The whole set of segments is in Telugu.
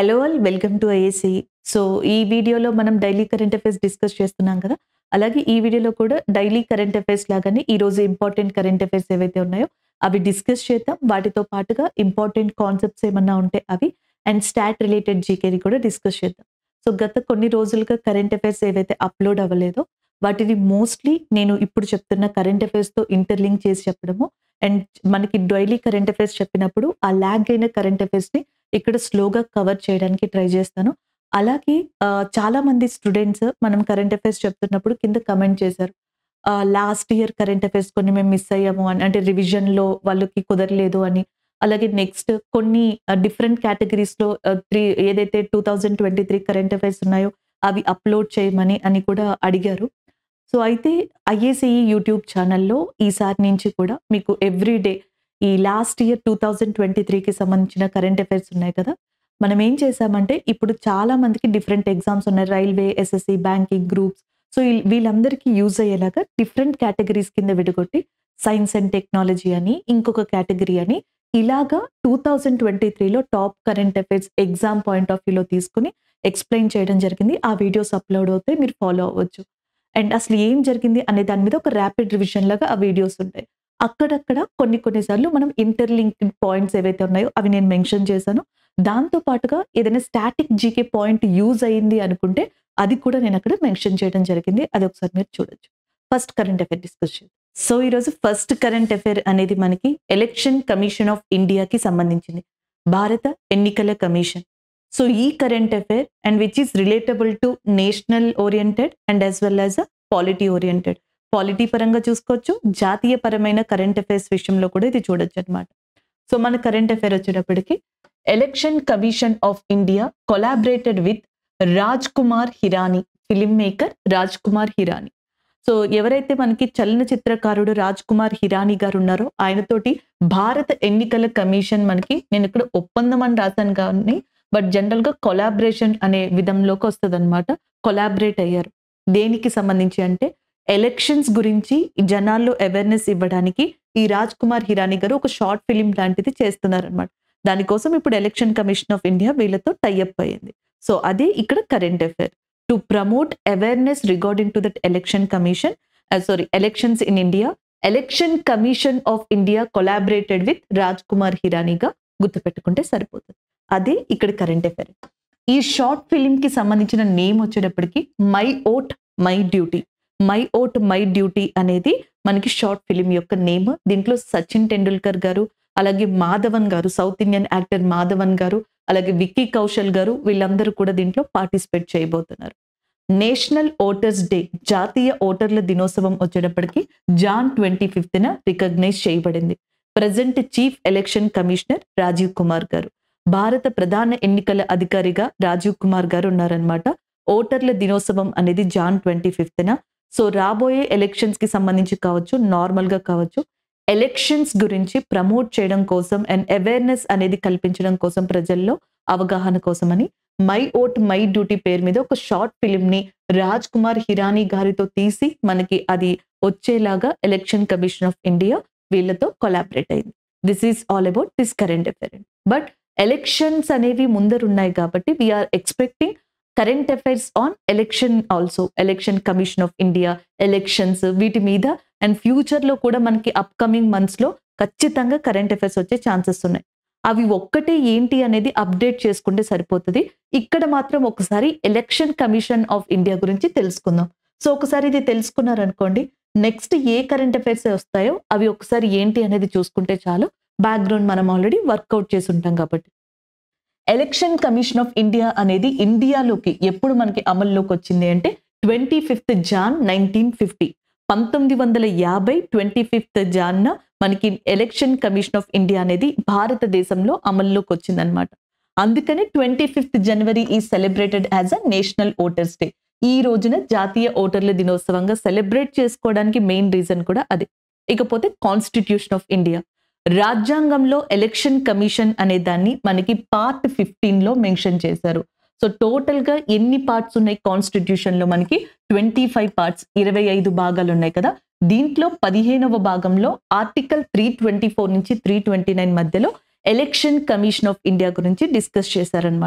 hello all welcome to IAC so ఈ వీడియోలో మనం డైలీ కరెంట్ అఫైర్స్ డిస్కస్ చేస్తున్నాం కదా అలాగే ఈ వీడియోలో కూడా డైలీ కరెంట్ అఫైర్స్ లాగానే ఈ రోజు ఇంపార్టెంట్ కరెంట్ అఫైర్స్ ఏవైతే ఉన్నాయో అవి డిస్కస్ చేద్దాం వాటితో పాటుగా ఇంపార్టెంట్ కాన్సెప్ట్స్ ఏమన్నా ఉంటే అవి అండ్ స్టాట్ రిలేటెడ్ జీకేని కూడా డిస్కస్ చేద్దాం సో గత కొన్ని రోజులుగా కరెంట్ అఫైర్స్ ఏవైతే అప్లోడ్ అవ్వలేదో వాటిని మోస్ట్లీ నేను ఇప్పుడు చెప్తున్న కరెంట్ అఫైర్స్తో ఇంటర్లింక్ చేసి చెప్పడము అండ్ మనకి డైలీ కరెంట్ అఫైర్స్ చెప్పినప్పుడు ఆ ల్యాగ్ అయిన కరెంట్ అఫైర్స్ని ఇక్కడ స్లోగా కవర్ చేయడానికి ట్రై చేస్తాను అలాగే ఆ, చాలా మంది స్టూడెంట్స్ మనం కరెంట్ అఫైర్స్ చెప్తున్నప్పుడు కింద కమెంట్ చేశారు లాస్ట్ ఇయర్ కరెంట్ అఫైర్స్ కొన్ని మేము మిస్ అయ్యాము అని అంటే revision లో వాళ్ళకి కుదరలేదు అని అలాగే నెక్స్ట్ కొన్ని డిఫరెంట్ కేటగిరీస్లో త్రీ ఏదైతే two thousand twenty three current affairs ఉన్నాయో అవి అప్లోడ్ చేయమని అని కూడా అడిగారు సో అయితే ఐఏసీఈ యూట్యూబ్ ఛానల్లో ఈసారి నుంచి కూడా మీకు ఎవ్రీ డే ఈ last year two thousand twenty త్రీకి సంబంధించిన కరెంట్ అఫైర్స్ ఉన్నాయి కదా మనం ఏం చేసామంటే ఇప్పుడు చాలా మందికి డిఫరెంట్ ఎగ్జామ్స్ ఉన్నాయి railway SSC banking groups so ఈ- వీళ్ళందరికీ యూజ్ అయ్యేలాగా డిఫరెంట్ కేటగిరీస్ కింద విడగొట్టి సైన్స్ అండ్ టెక్నాలజీ అని ఇంకొక కేటగిరీ అని ఇలాగా టూ థౌజండ్ ట్వంటీ త్రీలో top current affairs exam point of వ్యూలో తీసుకుని ఎక్స్ప్లెయిన్ చేయడం జరిగింది ఆ వీడియోస్ అప్లోడ్ అవుతాయి మీరు ఫాలో అవ్వచ్చు అండ్ అసలు ఏం జరిగింది అనే దాని మీద ఒక ర్యాపిడ్ రివిజన్ లాగా ఆ వీడియోస్ ఉంటాయి అక్కడక్కడ కొన్ని కొన్నిసార్లు మనం ఇంటర్లింక్డ్ పాయింట్స్ ఏవైతే ఉన్నాయో అవి నేను మెన్షన్ చేశాను దాంతో పాటుగా ఏదైనా స్టాటిక్ జీకే పాయింట్ యూజ్ అయింది అనుకుంటే అది కూడా నేను అక్కడ మెన్షన్ చేయడం జరిగింది అది ఒకసారి మీరు చూడొచ్చు ఫస్ట్ కరెంట్ అఫైర్ డిస్కస్ చేద్దాం సో ఈరోజు ఫస్ట్ కరెంట్ అఫైర్ అనేది మనకి ఎలక్షన్ కమిషన్ ఆఫ్ ఇండియాకి సంబంధించింది భారత ఎన్నికల కమిషన్ సో ఈ current affair and which is relatable to national oriented and as well as a polity oriented polity పరంగా చూసుకోవచ్చు జాతీయ పరమైన కరెంట్ అఫైర్స్ విషయంలో కూడా ఇది చూడొచ్చు అనమాట సో మన కరెంట్ అఫైర్ వచ్చేటప్పటికి election commission of India collaborated with Raj Kumar Hirani film maker Raj Kumar Hirani so ఎవరైతే మనకి చలనచిత్రకారుడు రాజ్ కుమార్ హిరానీ గారు ఉన్నారో ఆయనతోటి భారత ఎన్నికల కమిషన్ మనకి నేను ఇక్కడ ఒప్పందం అని రాశాను కానీ బట్ జనరల్ గా కొలాబరేషన్ అనే విధంలోకి వస్తుంది అనమాట కొలాబరేట్ అయ్యారు దేనికి సంబంధించి అంటే ఎలక్షన్స్ గురించి జనాల్లో అవేర్నెస్ ఇవ్వడానికి ఈ రాజ్ కుమార్ హిరానీ గారు ఒక షార్ట్ ఫిలిం లాంటిది చేస్తున్నారనమాట దానికోసం ఇప్పుడు ఎలక్షన్ కమిషన్ ఆఫ్ ఇండియా వీళ్ళతో టైఅప్ అయ్యింది సో అదే ఇక్కడ current affair to promote awareness regarding to that election commission sorry elections in India election commission of India collaborated with Raj Kumar హిరానీగా గుర్తుపెట్టుకుంటే సరిపోతుంది అదే ఇక్కడ కరెంట్ అఫైర్ ఈ షార్ట్ ఫిలిం కి సంబంధించిన నేమ్ వచ్చేటప్పటికి my vote my duty my vote my duty అనేది మనకి షార్ట్ ఫిలిం యొక్క నేమ్ దీంట్లో సచిన్ టెండూల్కర్ గారు అలాగే మాధవన్ గారు సౌత్ ఇండియన్ యాక్టర్ మాధవన్ గారు అలాగే విక్కీ కౌశల్ గారు వీళ్ళందరూ కూడా దీంట్లో పార్టిసిపేట్ చేయబోతున్నారు నేషనల్ ఓటర్స్ డే జాతీయ ఓటర్ల దినోత్సవం వచ్చేటప్పటికి జాన్ ట్వంటీ ఫిఫ్త్న రికగ్నైజ్ చేయబడింది present chief election commissioner Rajeev Kumar గారు భారత ప్రధాన ఎన్నికల అధికారిగా రాజీవ్ కుమార్ గారు ఉన్నారనమాట ఓటర్ల దినోత్సవం అనేది జాన్ ట్వంటీ ఫిఫ్త్న సో రాబోయే ఎలక్షన్స్ కి సంబంధించి కావచ్చు నార్మల్ గా కావచ్చు ఎలక్షన్స్ గురించి ప్రమోట్ చేయడం కోసం అండ్ అవేర్నెస్ అనేది కల్పించడం కోసం ప్రజల్లో అవగాహన కోసమని మై ఓట్ మై డ్యూటీ పేరు మీద ఒక షార్ట్ ఫిలిం ని రాజ్ కుమార్ హిరానీ గారితో తీసి మనకి అది వచ్చేలాగా ఎలక్షన్ కమిషన్ ఆఫ్ ఇండియా వీళ్ళతో కొలాబరేట్ అయింది this is all about this current affair but elections అనేవి ముందరున్నాయి కాబట్టి we are expecting current affairs on election also election commission of India elections వీటి మీద అండ్ ఫ్యూచర్ లో కూడా మనకి అప్కమింగ్ మంత్స్ లో ఖచ్చితంగా కరెంట్ అఫైర్స్ వచ్చే ఛాన్సెస్ ఉన్నాయి అవి ఒక్కటే ఏంటి అనేది అప్డేట్ చేసుకుంటే సరిపోతుంది ఇక్కడ మాత్రం ఒకసారి ఎలక్షన్ కమిషన్ ఆఫ్ ఇండియా గురించి తెలుసుకుందాం సో ఒకసారి ఇది తెలుసుకున్నారనుకోండి నెక్స్ట్ ఏ కరెంట్ అఫైర్స్ వస్తాయో అవి ఒకసారి ఏంటి అనేది చూసుకుంటే చాలు బ్యాక్గ్రౌండ్ మనం ఆల్రెడీ వర్కౌట్ చేసి ఉంటాం కాబట్టి ఎలక్షన్ కమిషన్ ఆఫ్ ఇండియా అనేది ఇండియాలోకి ఎప్పుడు మనకి అమల్లోకి వచ్చింది అంటే twenty fifth Jan nineteen fifty పంతొమ్మిది వందల యాభై ట్వంటీ ఫిఫ్త్ జాన్న మనకి ఎలక్షన్ కమిషన్ ఆఫ్ ఇండియా అనేది భారతదేశంలో అమల్లోకి వచ్చిందనమాట అందుకని ట్వంటీ ఫిఫ్త్ జనవరి ఈ celebrated as a national voters day ఈ రోజున జాతీయ ఓటర్ల దినోత్సవంగా సెలబ్రేట్ చేసుకోవడానికి మెయిన్ రీజన్ కూడా అదే ఇకపోతే కాన్స్టిట్యూషన్ ఆఫ్ ఇండియా రాజ్యాంగంలో ఎలక్షన్ కమిషన్ అనే దాన్ని మనకి పార్ట్ ఫిఫ్టీన్ లో మెన్షన్ చేశారు సో టోటల్ గా ఎన్ని పార్ట్స్ ఉన్నాయి కాన్స్టిట్యూషన్ లో మనకి ట్వంటీ ఫైవ్ పార్ట్స్ ఇరవై ఐదు భాగాలు ఉన్నాయి కదా దీంట్లో పదిహేనవ భాగంలో ఆర్టికల్ త్రీ ట్వంటీ ఫోర్ నుంచి త్రీ ట్వంటీ నైన్ మధ్యలో ఎలక్షన్ కమిషన్ ఆఫ్ ఇండియా గురించి డిస్కస్ చేశారనమాట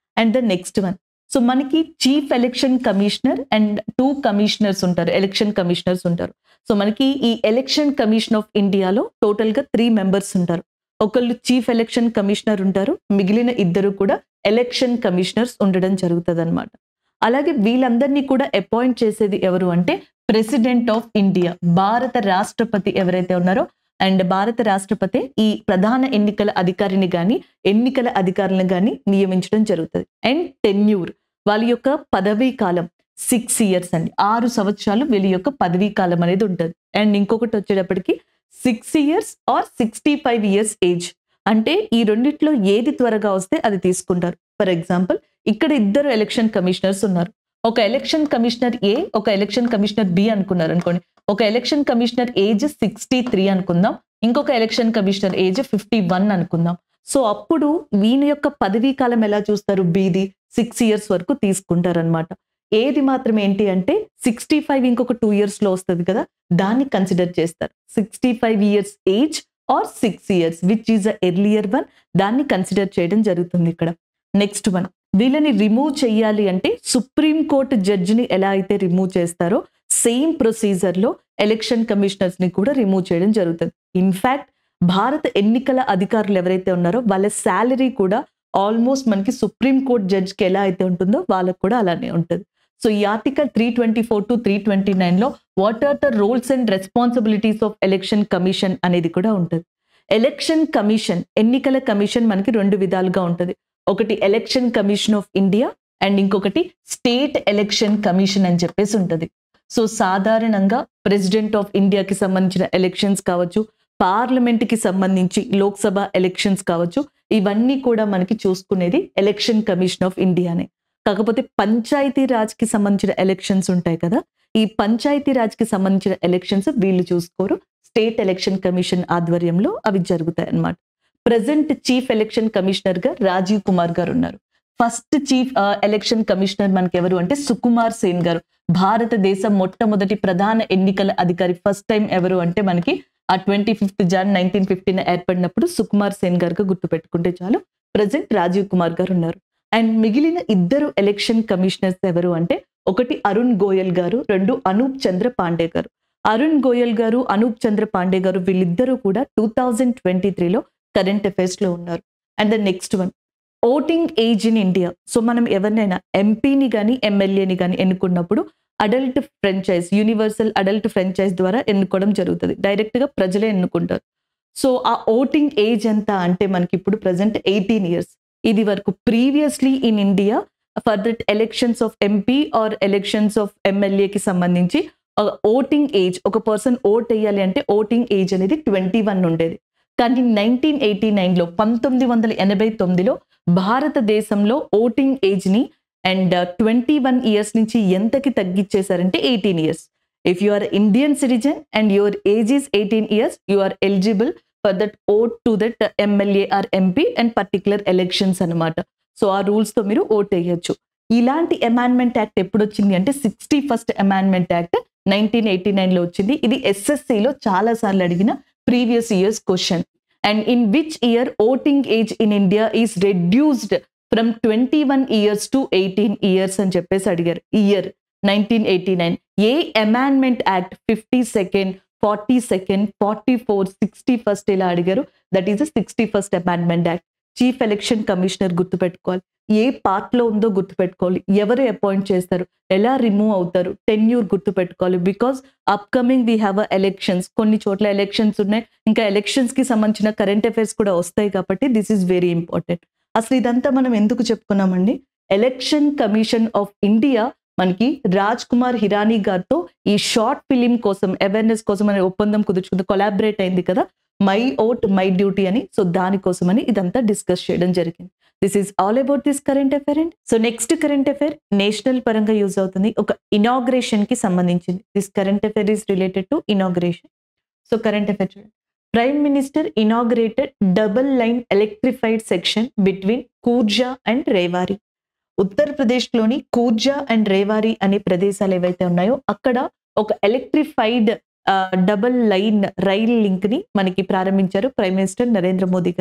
and the next one so మనకి chief election commissioner and two commissioners ఉంటారు ఎలక్షన్ కమిషనర్స్ ఉంటారు సో మనకి ఈ ఎలక్షన్ కమిషన్ ఆఫ్ ఇండియాలో టోటల్ గా త్రీ మెంబర్స్ ఉంటారు ఒకళ్ళు చీఫ్ ఎలక్షన్ కమిషనర్ ఉంటారు మిగిలిన ఇద్దరు కూడా ఎలక్షన్ కమిషనర్స్ ఉండడం జరుగుతుంది అనమాట అలాగే వీళ్ళందరినీ కూడా అపాయింట్ చేసేది ఎవరు అంటే ప్రెసిడెంట్ ఆఫ్ ఇండియా భారత రాష్ట్రపతి ఎవరైతే ఉన్నారో అండ్ భారత రాష్ట్రపతి ఈ ప్రధాన ఎన్నికల అధికారిని గాని ఎన్నికల అధికారులను గాని నియమించడం జరుగుతుంది అండ్ టెన్యూర్ వాళ్ళ యొక్క పదవీ కాలం సిక్స్ ఇయర్స్ అండి ఆరు సంవత్సరాలు వీళ్ళ యొక్క పదవీ కాలం అనేది ఉంటుంది అండ్ ఇంకొకటి వచ్చేటప్పటికి six years or sixty five years age అంటే ఈ రెండిట్లో ఏది త్వరగా వస్తే అది తీసుకుంటారు ఫర్ ఎగ్జాంపుల్ ఇక్కడ ఇద్దరు ఎలక్షన్ కమిషనర్స్ ఉన్నారు ఒక ఎలక్షన్ కమిషనర్ ఏ ఒక ఎలక్షన్ కమిషనర్ బి అనుకున్నారు అనుకోండి ఒక election commissioner age sixty three అనుకుందాం ఇంకొక election commissioner age fifty one అనుకుందాం సో అప్పుడు వీని యొక్క పదవీ కాలం ఎలా చూస్తారు బీది సిక్స్ ఇయర్స్ వరకు తీసుకుంటారు అనమాట ఏది మాత్రం ఏంటి అంటే సిక్స్టీ ఫైవ్ ఇంకొక టూ ఇయర్స్ లో వస్తుంది కదా దాన్ని కన్సిడర్ చేస్తారు sixty five years age or six years which is a earlier one దాన్ని కన్సిడర్ చేయడం జరుగుతుంది ఇక్కడ నెక్స్ట్ వన్ వీళ్ళని రిమూవ్ చేయాలి అంటే సుప్రీం కోర్టు జడ్జిని ఎలా అయితే రిమూవ్ చేస్తారో సేమ్ ప్రొసీజర్ లో ఎలక్షన్ కమిషనర్స్ ని కూడా రిమూవ్ చేయడం జరుగుతుంది ఇన్ఫాక్ట్ భారత ఎన్నికల అధికారులు ఎవరైతే ఉన్నారో వాళ్ళ శాలరీ కూడా ఆల్మోస్ట్ మనకి సుప్రీం కోర్ట్ జడ్జ్కి ఎలా అయితే ఉంటుందో వాళ్ళకు కూడా అలానే ఉంటుంది సో ఈ article three twenty four to three twenty nine లో what are the roles and responsibilities of election commission అనేది కూడా ఉంటుంది ఎలక్షన్ కమిషన్ ఎన్నికల కమిషన్ మనకి రెండు విధాలుగా ఉంటుంది ఒకటి election commission of India and ఇంకొకటి స్టేట్ ఎలక్షన్ కమిషన్ అని చెప్పేసి ఉంటుంది సో సాధారణంగా ప్రెసిడెంట్ ఆఫ్ ఇండియాకి సంబంధించిన ఎలక్షన్స్ కావచ్చు పార్లమెంట్ కి సంబంధించి లోక్సభ ఎలక్షన్స్ కావచ్చు ఇవన్నీ కూడా మనకి చూసుకునేది ఎలక్షన్ కమిషన్ ఆఫ్ ఇండియానే కాకపోతే పంచాయతీ రాజ్ కి సంబంధించిన ఎలక్షన్స్ ఉంటాయి కదా ఈ పంచాయతీ రాజ్ కి సంబంధించిన ఎలక్షన్స్ వీళ్ళు చూసుకోరు స్టేట్ ఎలక్షన్ కమిషన్ ఆధ్వర్యంలో అవి జరుగుతాయి అన్నమాట ప్రజెంట్ చీఫ్ ఎలక్షన్ కమిషనర్ గా రాజీవ్ కుమార్ గారు ఉన్నారు ఫస్ట్ చీఫ్ ఎలక్షన్ కమిషనర్ మనకి ఎవరు అంటే సుకుమార్ సేన్ గారు భారతదేశం మొట్టమొదటి ప్రధాన ఎన్నికల అధికారి ఫస్ట్ టైం ఎవరు అంటే మనకి ఆ twenty fifth Jan nineteen fifteen ఏర్పడినప్పుడు సుకుమార్ సేన్ గారుగా గుర్తుపెట్టుకుంటే చాలు ప్రజెంట్ రాజీవ్ కుమార్ గారు ఉన్నారు అండ్ మిగిలిన ఇద్దరు ఎలక్షన్ కమిషనర్స్ ఎవరు అంటే ఒకటి అరుణ్ గోయల్ గారు రెండు అనూప్ చంద్ర పాండే గారు అరుణ్ గోయల్ గారు అనూప్ చంద్ర పాండే గారు వీళ్ళిద్దరూ కూడా టూ థౌజండ్ ట్వంటీ త్రీలో కరెంట్ అఫైర్స్ లో ఉన్నారు and the next one voting age in India so మనం ఎవరినైనా ఎంపీని కానీ ఎమ్మెల్యేని కానీ ఎన్నుకున్నప్పుడు adult franchise universal adult franchise ద్వారా ఎన్నుకోవడం జరుగుతుంది డైరెక్ట్ గా ప్రజలే ఎన్నుకుంటారు సో ఆ ఓటింగ్ ఏజ్ ఎంత అంటే మనకి ఇప్పుడు ప్రజెంట్ ఎయిటీన్ ఇయర్స్ ఇది వరకు previously in India for that elections of MP or elections of ఎమ్మెల్యేకి సంబంధించి ఓటింగ్ ఏజ్ ఒక పర్సన్ ఓట్ వేయాలి అంటే ఓటింగ్ ఏజ్ అనేది ట్వంటీ వన్ ఉండేది కానీ నైన్టీన్ ఎయిటీ నైన్లో పంతొమ్మిది వందల ఎనభై తొమ్మిదిలో భారతదేశంలో ఓటింగ్ ఏజ్ని అండ్ ట్వంటీ వన్ ఇయర్స్ నుంచి ఎంతకి తగ్గించేశారంటే eighteen years if you are Indian citizen and your age is eighteen years you are eligible for that vote to that MLA or MP and particular elections అనమాట సో ఆ రూల్స్ తో మీరు ఓట్ వేయొచ్చు ఇలాంటి అమాండ్మెంట్ యాక్ట్ ఎప్పుడు వచ్చింది అంటే sixty first amendment act nineteen eighty nine లో వచ్చింది ఇది ఎస్ఎస్సిలో చాలా సార్లు అడిగిన previous years question and in which year voting age in India is reduced from twenty one years to eighteen years అని చెప్పేసి అడిగారు ఇయర్ నైన్టీన్ ఎయిటీ నైన్ ఏ amendment act fifty second forty second forty four sixty first ఇలా అడిగారు that is the sixty first amendment act chief election commissioner గుర్తుపెట్టుకోవాలి ఏ పార్ట్ లో ఉందో గుర్తుపెట్టుకోవాలి ఎవరు అపాయింట్ చేస్తారు ఎలా రిమూవ్ అవుతారు టెన్యూర్ గుర్తుపెట్టుకోవాలి because upcoming we have elections కొన్ని చోట్ల ఎలక్షన్స్ ఉన్నాయి ఇంకా ఎలక్షన్స్ కి సంబంధించిన కరెంట్ అఫైర్స్ కూడా వస్తాయి కాబట్టి దిస్ ఈస్ వెరీ ఇంపార్టెంట్ అసలు ఇదంతా మనం ఎందుకు చెప్పుకున్నామండి ఎలక్షన్ కమిషన్ ఆఫ్ ఇండియా మనకి రాజ్ కుమార్ హిరానీ గారితో ఈ షార్ట్ ఫిలిం కోసం అవేర్నెస్ కోసం అనే ఒప్పందం కుదుర్చుకుంది కొలాబరేట్ అయింది కదా మై ఓట్ మై డ్యూటీ అని సో దానికోసమని ఇదంతా డిస్కస్ చేయడం జరిగింది this is all about this current affair and so next current affair national పరంగా యూజ్ అవుతుంది ఒక ఇనాగ్రేషన్ కి సంబంధించింది this current affair is related to inauguration so current affair చూడండి prime minister inaugurated double line electrified section between Khurja and Rewari ఉత్తరప్రదేశ్లోని కూర్జా అండ్ రేవారి అనే ప్రదేశాలు ఏవైతే ఉన్నాయో అక్కడ ఒక electrified double line rail link ని మనకి ప్రారంభించారు ప్రైమ్ మినిస్టర్ నరేంద్ర మోదీ గారు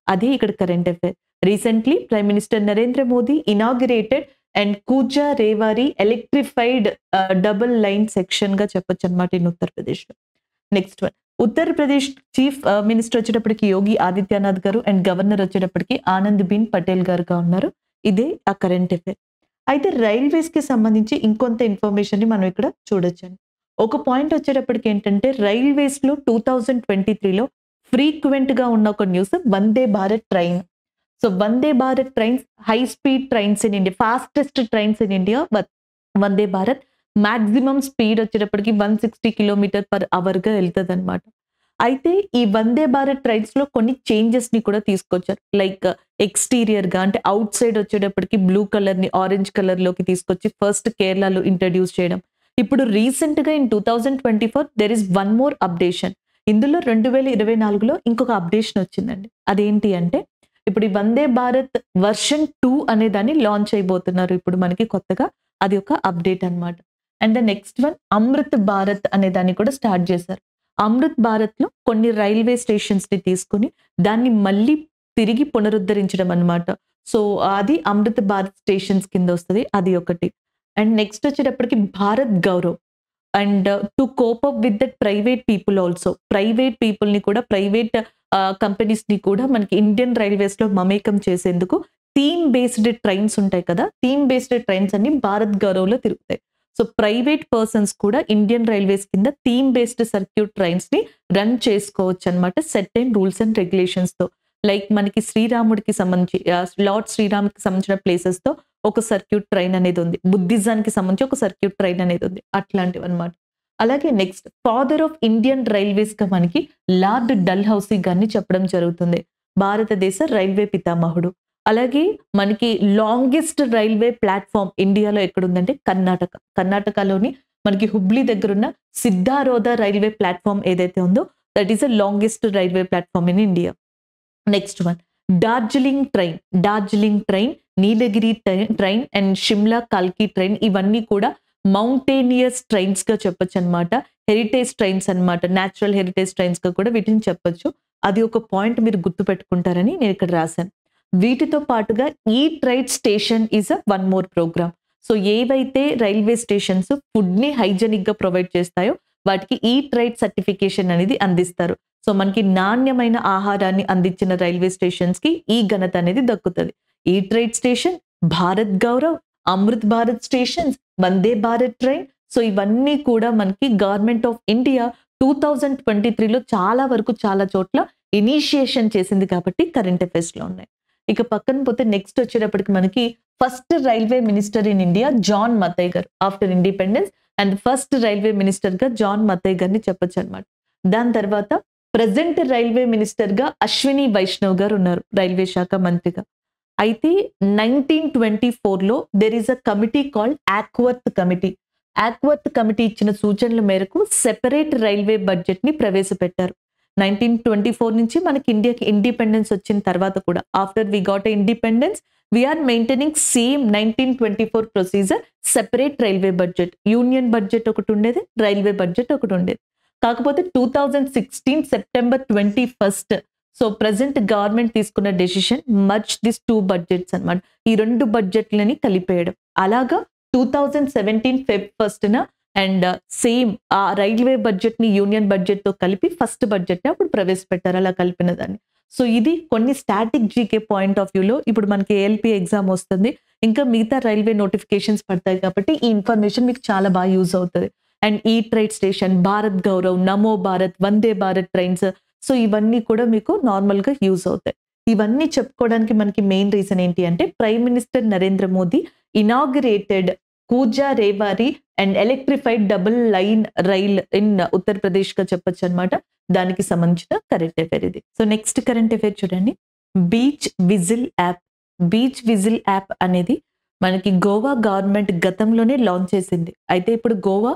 అదే ఇక్కడ current affair recently prime minister Narendra Modi inaugurated and Khurja Rewari electrified double line section గా చెప్పొచ్చు అనమాట ఇన్ ఉత్తరప్రదేశ్ లో next one Uttar Pradesh chief minister వచ్చేటప్పటికి యోగి ఆదిత్యనాథ్ గారు అండ్ గవర్నర్ వచ్చేటప్పటికి ఆనంద్ బిన్ పటేల్ గారుగా ఉన్నారు ఇదే ఆ కరెంట్ అఫైర్ అయితే రైల్వేస్ కి సంబంధించి ఇంకొంత ఇన్ఫర్మేషన్ ని మనం ఇక్కడ చూడొచ్చండి ఒక పాయింట్ వచ్చేటప్పటికి ఏంటంటే రైల్వేస్ లో టూ థౌజండ్ ట్వంటీ త్రీలో ఫ్రీక్వెంట్ గా ఉన్న ఒక news Vande Bharat train so Vande Bharat trains high speed trains in India fastest trains in India Vande Bharat maximum speed వచ్చేటప్పటికి one sixty kilometer per hour గా వెళ్తుంది అనమాట అయితే ఈ వందే భారత్ ట్రైన్స్ లో కొన్ని చేంజెస్ ని కూడా తీసుకొచ్చారు లైక్ ఎక్స్టీరియర్ గా అంటే అవుట్ సైడ్ వచ్చేటప్పటికి బ్లూ కలర్ ని ఆరెంజ్ కలర్ లోకి తీసుకొచ్చి ఫస్ట్ కేరళలో ఇంట్రడ్యూస్ చేయడం ఇప్పుడు రీసెంట్ గా in two thousand twenty four there is one more updation ఇందులో రెండు వేల ఇరవై నాలుగులో ఇంకొక అప్డేషన్ వచ్చిందండి అదేంటి అంటే ఇప్పుడు ఈ వందే భారత్ వర్షన్ టూ అనే దాన్ని లాంచ్ అయిపోతున్నారు ఇప్పుడు మనకి కొత్తగా అది ఒక అప్డేట్ అన్నమాట and the next one Amrit Bharat అనే దాన్ని కూడా స్టార్ట్ చేశారు అమృత్ భారత్ లో కొన్ని రైల్వే స్టేషన్స్ ని తీసుకుని దాన్ని మళ్ళీ తిరిగి పునరుద్ధరించడం అన్నమాట సో అది అమృత్ భారత్ స్టేషన్స్ కింద వస్తుంది అది ఒకటి అండ్ నెక్స్ట్ వచ్చేటప్పటికి Bharat Gaurav and to cope up with that private people also private people ని కూడా ప్రైవేట్ కంపెనీస్ ని కూడా మనకి ఇండియన్ రైల్వేస్ లో మమేకం చేసేందుకు థీమ్ బేస్డ్ ట్రైన్స్ ఉంటాయి కదా థీమ్ బేస్డ్ ట్రైన్స్ అన్ని భారత్ గౌరవ్ లో తిరుగుతాయి సో ప్రైవేట్ పర్సన్స్ కూడా ఇండియన్ రైల్వేస్ కింద థీమ్ బేస్డ్ సర్క్యూట్ ట్రైన్స్ ని రన్ చేసుకోవచ్చు అనమాట set and rules and regulations తో లైక్ మనకి శ్రీరాముడికి సంబంధించి లార్డ్ శ్రీరామ్కి సంబంధించిన ప్లేసెస్ తో ఒక సర్క్యూట్ ట్రైన్ అనేది ఉంది బుద్ధిజానికి సంబంధించి ఒక సర్క్యూట్ ట్రైన్ అనేది ఉంది అట్లాంటివి అనమాట అలాగే next father of Indian railways గా మనకి లార్డ్ డల్ హౌసీ గారిని చెప్పడం జరుగుతుంది భారతదేశ రైల్వే పితామహుడు అలాగే మనకి లాంగెస్ట్ రైల్వే ప్లాట్ఫామ్ ఇండియాలో ఎక్కడుందంటే కర్ణాటక కర్ణాటకలోని మనకి హుబ్లీ దగ్గరున్న సిద్ధారోధ రైల్వే ప్లాట్ఫామ్ ఏదైతే ఉందో that is a longest railway platform in India next one Darjeeling train Darjeeling train Nilgiri train and Shimla కల్కి ట్రైన్ ఇవన్నీ కూడా మౌంటేనియస్ ట్రైన్స్ గా చెప్పొచ్చు అనమాట హెరిటేజ్ ట్రైన్స్ అనమాట న్యాచురల్ హెరిటేజ్ ట్రైన్స్ గా కూడా వీటిని చెప్పొచ్చు అది ఒక పాయింట్ మీరు గుర్తు పెట్టుకుంటారని నేను ఇక్కడ రాశాను వీటితో పాటుగా ఈ ట్రైడ్ station is a one more program so ఏవైతే రైల్వే స్టేషన్స్ ఫుడ్ ని హైజెనిక్ గా ప్రొవైడ్ చేస్తాయో వాటికి ఈ ట్రైడ్ సర్టిఫికేషన్ అనేది అందిస్తారు సో మనకి నాణ్యమైన ఆహారాన్ని అందించిన రైల్వే స్టేషన్స్ కి ఈ ఘనత అనేది దక్కుతుంది ఈ ట్రైడ్ station Bharat Gaurav Amrit Bharat stations Vande Bharat train so ఇవన్నీ కూడా మనకి government of India two thousand twenty త్రీలో చాలా వరకు చాలా చోట్ల ఇనిషియేషన్ చేసింది కాబట్టి కరెంట్ అఫైర్స్ లో ఉన్నాయి ఇక పక్కన పోతే నెక్స్ట్ వచ్చేటప్పటికి మనకి first railway minister in India John Mathai గారు after independence and first railway minister గా జాన్ మతయ్ గారిని చెప్పొచ్చు అనమాట దాని తర్వాత ప్రజెంట్ రైల్వే మినిస్టర్ గా అశ్విని వైష్ణవ్ గారు ఉన్నారు రైల్వే శాఖ మంత్రిగా అయితే నైన్టీన్ ట్వంటీ ఫోర్లో there is a committee called Acworth committee Acworth committee ఇచ్చిన సూచనల మేరకు సెపరేట్ రైల్వే బడ్జెట్ ని ప్రవేశపెట్టారు నైన్టీన్ ట్వంటీ ఫోర్ నుంచి మనకి ఇండియాకి ఇండిపెండెన్స్ వచ్చిన తర్వాత కూడా after we got independence we are maintaining same nineteen twenty four procedure separate railway budget union budget ఒకటి ఉండేది రైల్వే బడ్జెట్ ఒకటి ఉండేది కాకపోతే two thousand sixteen September twenty first so present government తీసుకున్న decision merge this two budgets అనమాట ఈ రెండు బడ్జెట్లని కలిపేయడం అలాగా టూ థౌజండ్ సెవెంటీన్ ఫెబ్ ఫస్ట్న అండ్ సేమ్ ఆ రైల్వే బడ్జెట్ ని యూనియన్ బడ్జెట్ తో కలిపి ఫస్ట్ బడ్జెట్ ని అప్పుడు ప్రవేశపెట్టారు అలా కలిపిన దాన్ని సో ఇది కొన్ని స్టాటిక్ జీకే పాయింట్ ఆఫ్ వ్యూలో ఇప్పుడు మనకి ఏఎల్పి ఎగ్జామ్ వస్తుంది ఇంకా మిగతా రైల్వే నోటిఫికేషన్స్ పడతాయి కాబట్టి ఈ ఇన్ఫర్మేషన్ మీకు చాలా బాగా యూజ్ అవుతుంది అండ్ ఈ ట్రైడ్ station Bharat Gaurav Namo Bharat Vande Bharat trains so ఇవన్నీ కూడా మీకు నార్మల్ గా యూజ్ అవుతాయి ఇవన్నీ చెప్పుకోవడానికి మనకి మెయిన్ రీజన్ ఏంటి అంటే prime minister Narendra Modi inaugurated Khurja Rewari and electrified double line rail in Uttar Pradesh గా చెప్పొచ్చు అనమాట దానికి సంబంధించిన కరెంట్ అఫైర్ ఇది సో నెక్స్ట్ కరెంట్ అఫైర్ చూడండి beach whistle app beach whistle app అనేది మనకి గోవా గవర్నమెంట్ గతంలోనే లాంచ్ చేసింది అయితే ఇప్పుడు గోవా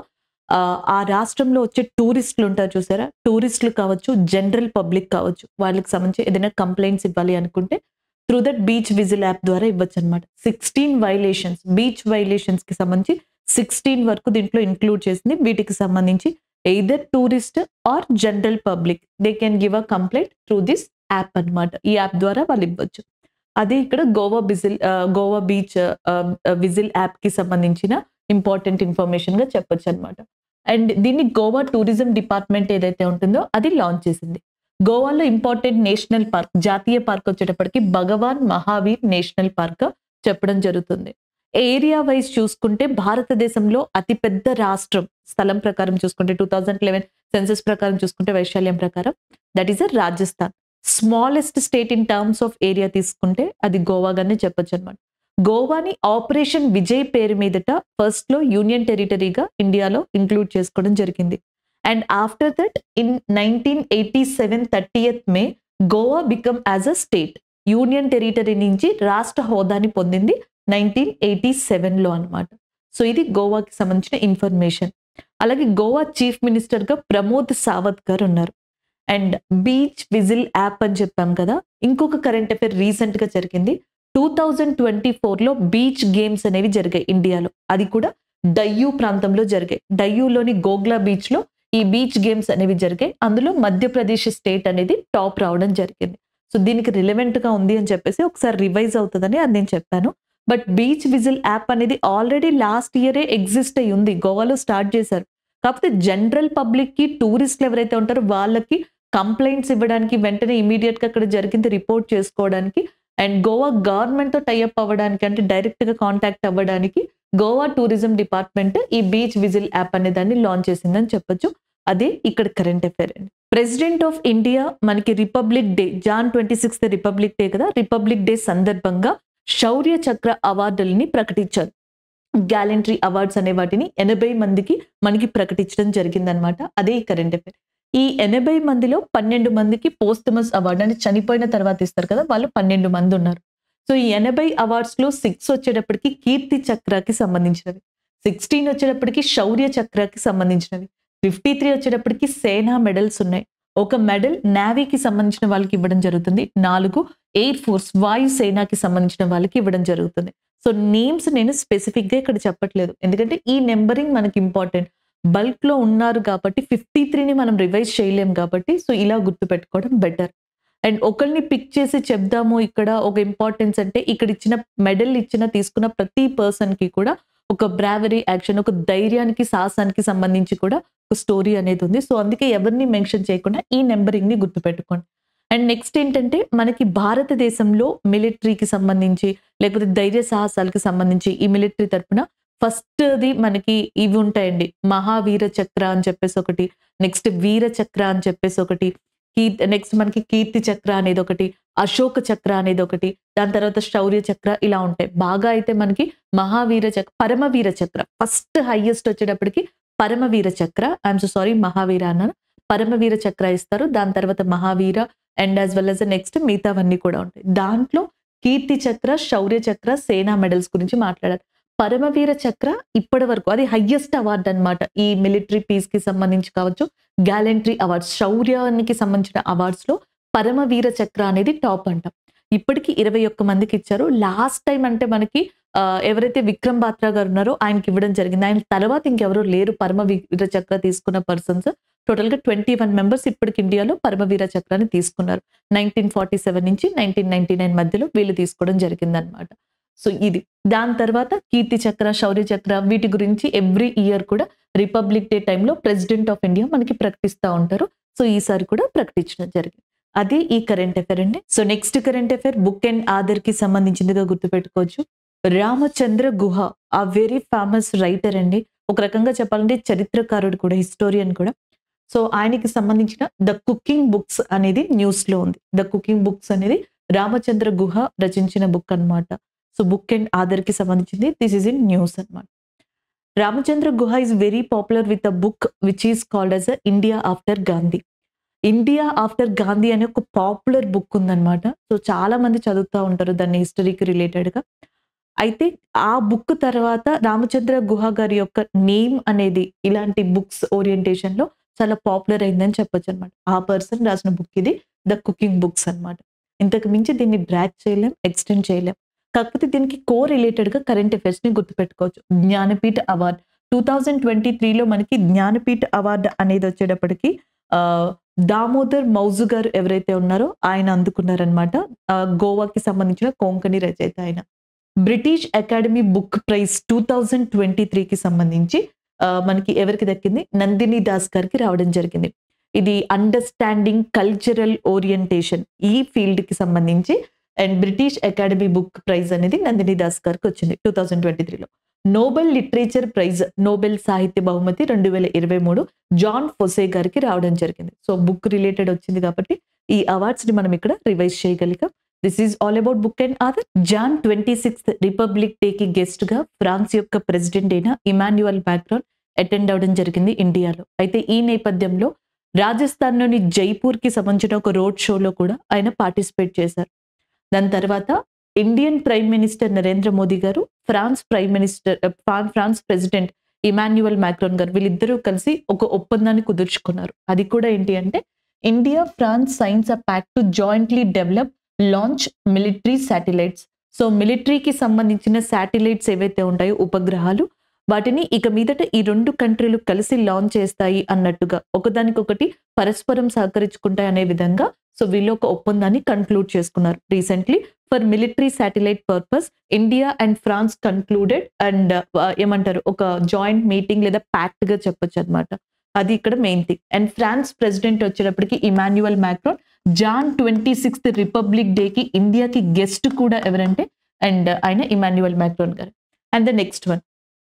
ఆ రాష్ట్రంలో వచ్చే టూరిస్టులు ఉంటారు చూసారా టూరిస్టులు కావచ్చు జనరల్ పబ్లిక్ కావచ్చు వాళ్ళకి సంబంధించి ఏదైనా కంప్లైంట్స్ ఇవ్వాలి అనుకుంటే through that beach whistle app ద్వారా ఇవ్వచ్చు అనమాట సిక్స్టీన్ వైలేషన్స్ బీచ్ వైలేషన్స్ కి సంబంధించి సిక్స్టీన్ వరకు దీంట్లో ఇంక్లూడ్ చేసింది వీటికి సంబంధించి either tourist or general public they can give a complaint through this app అన్నమాట ఈ యాప్ ద్వారా వాళ్ళు ఇవ్వచ్చు అదే ఇక్కడ గోవా బిజిల్ ఆ, గోవా బీచ్ ఆ, ఆ, విజిల్ యాప్ కి సంబంధించిన ఇంపార్టెంట్ ఇన్ఫర్మేషన్ గా చెప్పొచ్చు అనమాట అండ్ దీన్ని గోవా టూరిజం డిపార్ట్మెంట్ ఏదైతే ఉంటుందో అది లాంచ్ చేసింది గోవాలో ఇంపార్టెంట్ నేషనల్ పార్క్ జాతీయ పార్క్ వచ్చేటప్పటికి భగవాన్ మహావీర్ నేషనల్ పార్క్ చెప్పడం జరుగుతుంది ఏరియా వైజ్ చూసుకుంటే భారతదేశంలో అతిపెద్ద రాష్ట్రం స్థలం ప్రకారం చూసుకుంటే టూ థౌజండ్ లెవెన్ సెన్సస్ ప్రకారం చూసుకుంటే వైశాల్యం ప్రకారం that is a Rajasthan smallest state in terms of area తీసుకుంటే అది గోవాగానే చెప్పొచ్చు అనమాట గోవాని ఆపరేషన్ విజయ్ పేరు మీదట ఫస్ట్ లో యూనియన్ టెరిటరీగా ఇండియాలో ఇంక్లూడ్ చేసుకోవడం జరిగింది and after that in nineteen eighty seven thirtieth May Goa become as a state union territory నుంచి రాష్ట్ర హోదాని పొందింది నైన్టీన్ ఎయిటీ సెవెన్లో అనమాట సో ఇది గోవాకి సంబంధించిన ఇన్ఫర్మేషన్ అలాగే గోవా చీఫ్ మినిస్టర్ గా ప్రమోద్ సావత్ గారు ఉన్నారు అండ్ బీచ్ విజిల్ యాప్ అని చెప్పాం కదా ఇంకొక కరెంట్ అఫేర్ రీసెంట్ గా జరిగింది టూ థౌజండ్ ట్వంటీ ఫోర్లో బీచ్ గేమ్స్ అనేవి జరిగాయి ఇండియాలో అది కూడా డయ్యూ ప్రాంతంలో జరిగాయి డయ్యూలోని గోగ్లా బీచ్ లో ఈ బీచ్ గేమ్స్ అనేవి జరిగాయి అందులో మధ్యప్రదేశ్ స్టేట్ అనేది టాప్ రావడం జరిగింది సో దీనికి రిలవెంట్ గా ఉంది అని చెప్పేసి ఒకసారి రివైజ్ అవుతుందని అది నేను చెప్పాను బట్ బీచ్ విజిల్ యాప్ అనేది ఆల్రెడీ లాస్ట్ ఇయరే ఎగ్జిస్ట్ అయి ఉంది గోవాలో స్టార్ట్ చేశారు కాకపోతే జనరల్ పబ్లిక్ కి టూరిస్టులు ఎవరైతే ఉంటారో వాళ్ళకి కంప్లైంట్స్ ఇవ్వడానికి వెంటనే ఇమీడియట్ గా అక్కడ జరిగింది రిపోర్ట్ చేసుకోవడానికి అండ్ గోవా గవర్నమెంట్ తో టైఅప్ అవ్వడానికి అంటే డైరెక్ట్ గా కాంటాక్ట్ అవ్వడానికి గోవా టూరిజం డిపార్ట్మెంట్ ఈ బీచ్ విజిల్ యాప్ అనే దాన్ని లాంచ్ చేసిందని చెప్పొచ్చు అదే ఇక్కడ కరెంట్ అఫేర్ అండి ప్రెసిడెంట్ ఆఫ్ ఇండియా మనకి republic day Jan twenty sixth republic day కదా రిపబ్లిక్ డే సందర్భంగా శౌర్య చక్ర అవార్డులని ప్రకటించారు గ్యాలెంట్రీ అవార్డ్స్ అనే వాటిని ఎనభై మందికి మనకి ప్రకటించడం జరిగిందనమాట అదే ఈ కరెంట్ అఫేర్ ఈ ఎనభై మందిలో పన్నెండు మందికి పోస్టమస్ అవార్డు అంటే చనిపోయిన తర్వాత ఇస్తారు కదా వాళ్ళు పన్నెండు మంది ఉన్నారు సో ఈ ఎనభై అవార్డ్స్ లో సిక్స్ వచ్చేటప్పటికి కీర్తి చక్రకి సంబంధించినవి సిక్స్టీన్ వచ్చేటప్పటికి శౌర్య చక్రకి సంబంధించినవి ఫిఫ్టీ త్రీ వచ్చేటప్పటికి సేనా మెడల్స్ ఉన్నాయి ఒక మెడల్ నేవీకి సంబంధించిన వాళ్ళకి ఇవ్వడం జరుగుతుంది నాలుగు ఎయిర్ ఫోర్స్ వాయు సేనాకి సంబంధించిన వాళ్ళకి ఇవ్వడం జరుగుతుంది సో నేమ్స్ నేను స్పెసిఫిక్ గా ఇక్కడ చెప్పట్లేదు ఎందుకంటే ఈ నెంబరింగ్ మనకి ఇంపార్టెంట్ బల్క్ లో ఉన్నారు కాబట్టి ఫిఫ్టీ త్రీని మనం రివైజ్ చేయలేం కాబట్టి సో ఇలా గుర్తుపెట్టుకోవడం బెటర్ అండ్ ఒకరిని పిక్ చేసి చెప్దాము ఇక్కడ ఒక ఇంపార్టెన్స్ అంటే ఇక్కడ ఇచ్చిన మెడల్ ఇచ్చిన తీసుకున్న ప్రతి పర్సన్ కి కూడా ఒక బ్రావరీ యాక్షన్ ఒక ధైర్యానికి సాహసానికి సంబంధించి కూడా ఒక స్టోరీ అనేది ఉంది సో అందుకే ఎవరిని మెన్షన్ చేయకుండా ఈ నెంబరింగ్ ని గుర్తుపెట్టుకోండి అండ్ నెక్స్ట్ ఏంటంటే మనకి భారతదేశంలో మిలిటరీకి సంబంధించి లేకపోతే ధైర్య సాహసాలకు సంబంధించి ఈ మిలిటరీ తరపున ఫస్ట్ది మనకి ఇవి ఉంటాయండి మహావీర చక్ర అని చెప్పేసి ఒకటి నెక్స్ట్ వీర చక్ర అని చెప్పేసి ఒకటి కీర్తి నెక్స్ట్ మనకి కీర్తి చక్ర అనేది ఒకటి అశోక చక్ర అనేది ఒకటి దాని తర్వాత శౌర్య చక్ర ఇలా ఉంటాయి బాగా అయితే మనకి మహావీర చక్ర పరమవీర చక్ర ఫస్ట్ హైయెస్ట్ వచ్చేటప్పటికి పరమవీర చక్ర ఐఎమ్ సో సారీ మహావీర అన్నాను పరమవీర చక్ర ఇస్తారు దాని తర్వాత Mahavir and as well as next మిగతావన్నీ కూడా ఉంటాయి దాంట్లో కీర్తి చక్ర శౌర్య చక్ర సేనా మెడల్స్ గురించి మాట్లాడారు పరమవీర చక్ర ఇప్పటి వరకు అది హయ్యెస్ట్ అవార్డ్ అన్నమాట ఈ మిలిటరీ పీస్ కి సంబంధించి కావచ్చు గ్యాలెంట్రీ అవార్డ్స్ శౌర్యానికి సంబంధించిన అవార్డ్స్ లో పరమవీర చక్ర అనేది టాప్ అంటాం ఇప్పటికి ఇరవై ఒక్క మందికి ఇచ్చారు లాస్ట్ టైం అంటే మనకి ఆ, ఎవరైతే విక్రమ్ బాత్రా గారు ఉన్నారో ఆయనకి ఇవ్వడం జరిగింది ఆయన తర్వాత ఇంకెవరు లేరు పరమవీర చక్ర తీసుకున్న పర్సన్స్ టోటల్ గా ట్వంటీ వన్ మెంబర్స్ ఇప్పటికి ఇండియాలో పరమవీర చక్రాన్ని తీసుకున్నారు నైన్టీన్ ఫార్టీ సెవెన్ నుంచి నైన్టీన్ నైన్టీ నైన్ మధ్యలో వీళ్ళు తీసుకోవడం జరిగిందనమాట సో ఇది దాని తర్వాత కీర్తి చక్ర శౌర్య చక్ర వీటి గురించి ఎవ్రీ ఇయర్ కూడా రిపబ్లిక్ డే టైంలో ప్రెసిడెంట్ ఆఫ్ ఇండియా మనకి ప్రకటిస్తూ ఉంటారు సో ఈసారి కూడా ప్రకటించడం జరిగింది అది ఈ కరెంట్ అఫేర్ అండి so next current affair book and Aadhaar కి సంబంధించిందిగా గుర్తుపెట్టుకోవచ్చు రామచంద్ర గుహ ఆ వెరీ ఫేమస్ రైటర్ అండి ఒక రకంగా చెప్పాలంటే చరిత్రకారుడు కూడా హిస్టోరియన్ కూడా సో ఆయనకి సంబంధించిన ద కుకింగ్ బుక్స్ అనేది న్యూస్ లో ఉంది ద కుకింగ్ బుక్స్ అనేది రామచంద్ర గుహ రచించిన బుక్ అన్నమాట సో బుక్ అండ్ ఆధార్ కి సంబంధించింది దిస్ ఇస్ ఇన్ న్యూస్ అన్నమాట Ramachandra Guha is very popular with a book which is called as India after Gandhi India after Gandhi అనే ఒక పాపులర్ బుక్ ఉందన్నమాట సో చాలా మంది చదువుతూ ఉంటారు దాన్ని హిస్టరీకి రిలేటెడ్ గా అయితే ఆ బుక్ తర్వాత రామచంద్ర గుహ గారి యొక్క నేమ్ అనేది ఇలాంటి బుక్స్ ఓరియంటేషన్ లో చాలా పాపులర్ అయిందని చెప్పొచ్చు అనమాట ఆ పర్సన్ రాసిన బుక్ ఇది ద కుకింగ్ బుక్స్ అన్నమాట ఇంతకు మించి దీన్ని బ్రాక్ చేయలేం ఎక్స్టెండ్ చేయలేం కాకపోతే దీనికి కో రిలేటెడ్ గా కరెంట్ అఫైర్స్ ని గుర్తుపెట్టుకోవచ్చు Jnanpith award two thousand twenty త్రీలో మనకి జ్ఞానపీఠ అవార్డు అనేది వచ్చేటప్పటికి దామోదర్ మౌజు గారు ఎవరైతే ఉన్నారో ఆయన అందుకున్నారనమాట గోవాకి సంబంధించిన కోంకణి రచయిత ఆయన British academy book prize two thousand twenty త్రీకి సంబంధించి ఆ, మనకి ఎవరికి దక్కింది నందిని దాస్ గారికి రావడం జరిగింది ఇది అండర్స్టాండింగ్ కల్చరల్ ఓరియంటేషన్ ఈ ఫీల్డ్ కి సంబంధించి and British academy book prize అనేది నందిని దాస్ గారికి వచ్చింది టూ థౌజండ్ ట్వంటీ త్రీలో నోబెల్ లిటరేచర్ ప్రైజ్ నోబెల్ సాహిత్య బహుమతి రెండు వేల ఇరవై మూడు జాన్ ఫొసే గారికి రావడం జరిగింది సో బుక్ రిలేటెడ్ వచ్చింది కాబట్టి ఈ అవార్డ్స్ ని మనం ఇక్కడ రివైజ్ చేయగలిగాం this is all about book and author Jan twenty sixth republic day కి గెస్ట్ గా ఫ్రాన్స్ యొక్క ప్రెసిడెంట్ అయిన ఇమాన్యువల్ బ్యాక్గ్రౌండ్ అటెండ్ అవడం జరిగింది ఇండియాలో అయితే ఈ నేపథ్యంలో రాజస్థాన్లోని జైపూర్ కి సంబంధించిన ఒక రోడ్ షోలో కూడా ఆయన పార్టిసిపేట్ చేశారు దాని తర్వాత Indian prime minister Narendra Modi గారు ఫ్రాన్స్ ప్రైమ్ మినిస్టర్ ఫ్రా- ఫ్రాన్స్ ప్రెసిడెంట్ ఇమాన్యువల్ మ్యాక్రోన్ గారు వీళ్ళిద్దరూ కలిసి ఒక ఒప్పందాన్ని కుదుర్చుకున్నారు అది కూడా ఏంటి అంటే India France signs a pact to jointly develop launch military satellites so మిలిటరీకి సంబంధించిన శాటిలైట్స్ ఏవైతే ఉంటాయో ఉపగ్రహాలు వాటిని ఇక మీదట ఈ రెండు కంట్రీలు కలిసి లాంచ్ చేస్తాయి అన్నట్టుగా ఒకదానికొకటి పరస్పరం సహకరించుకుంటాయి అనే విధంగా సో వీళ్ళు ఒక ఒప్పందాన్ని కన్క్లూడ్ చేసుకున్నారు recently for military satellite purpose India and France concluded and ఏమంటారు ఒక జాయింట్ మీటింగ్ లేదా ప్యాక్ట్ గా చెప్పొచ్చు అనమాట అది ఇక్కడ main thing and France president వచ్చేటప్పటికి Emmanuel Macron Jan twenty sixth republic day కి ఇండియాకి గెస్ట్ కూడా ఎవరంటే అండ్ ఆయన ఇమాన్యువల్ మ్యాక్రోన్ గారు and the next one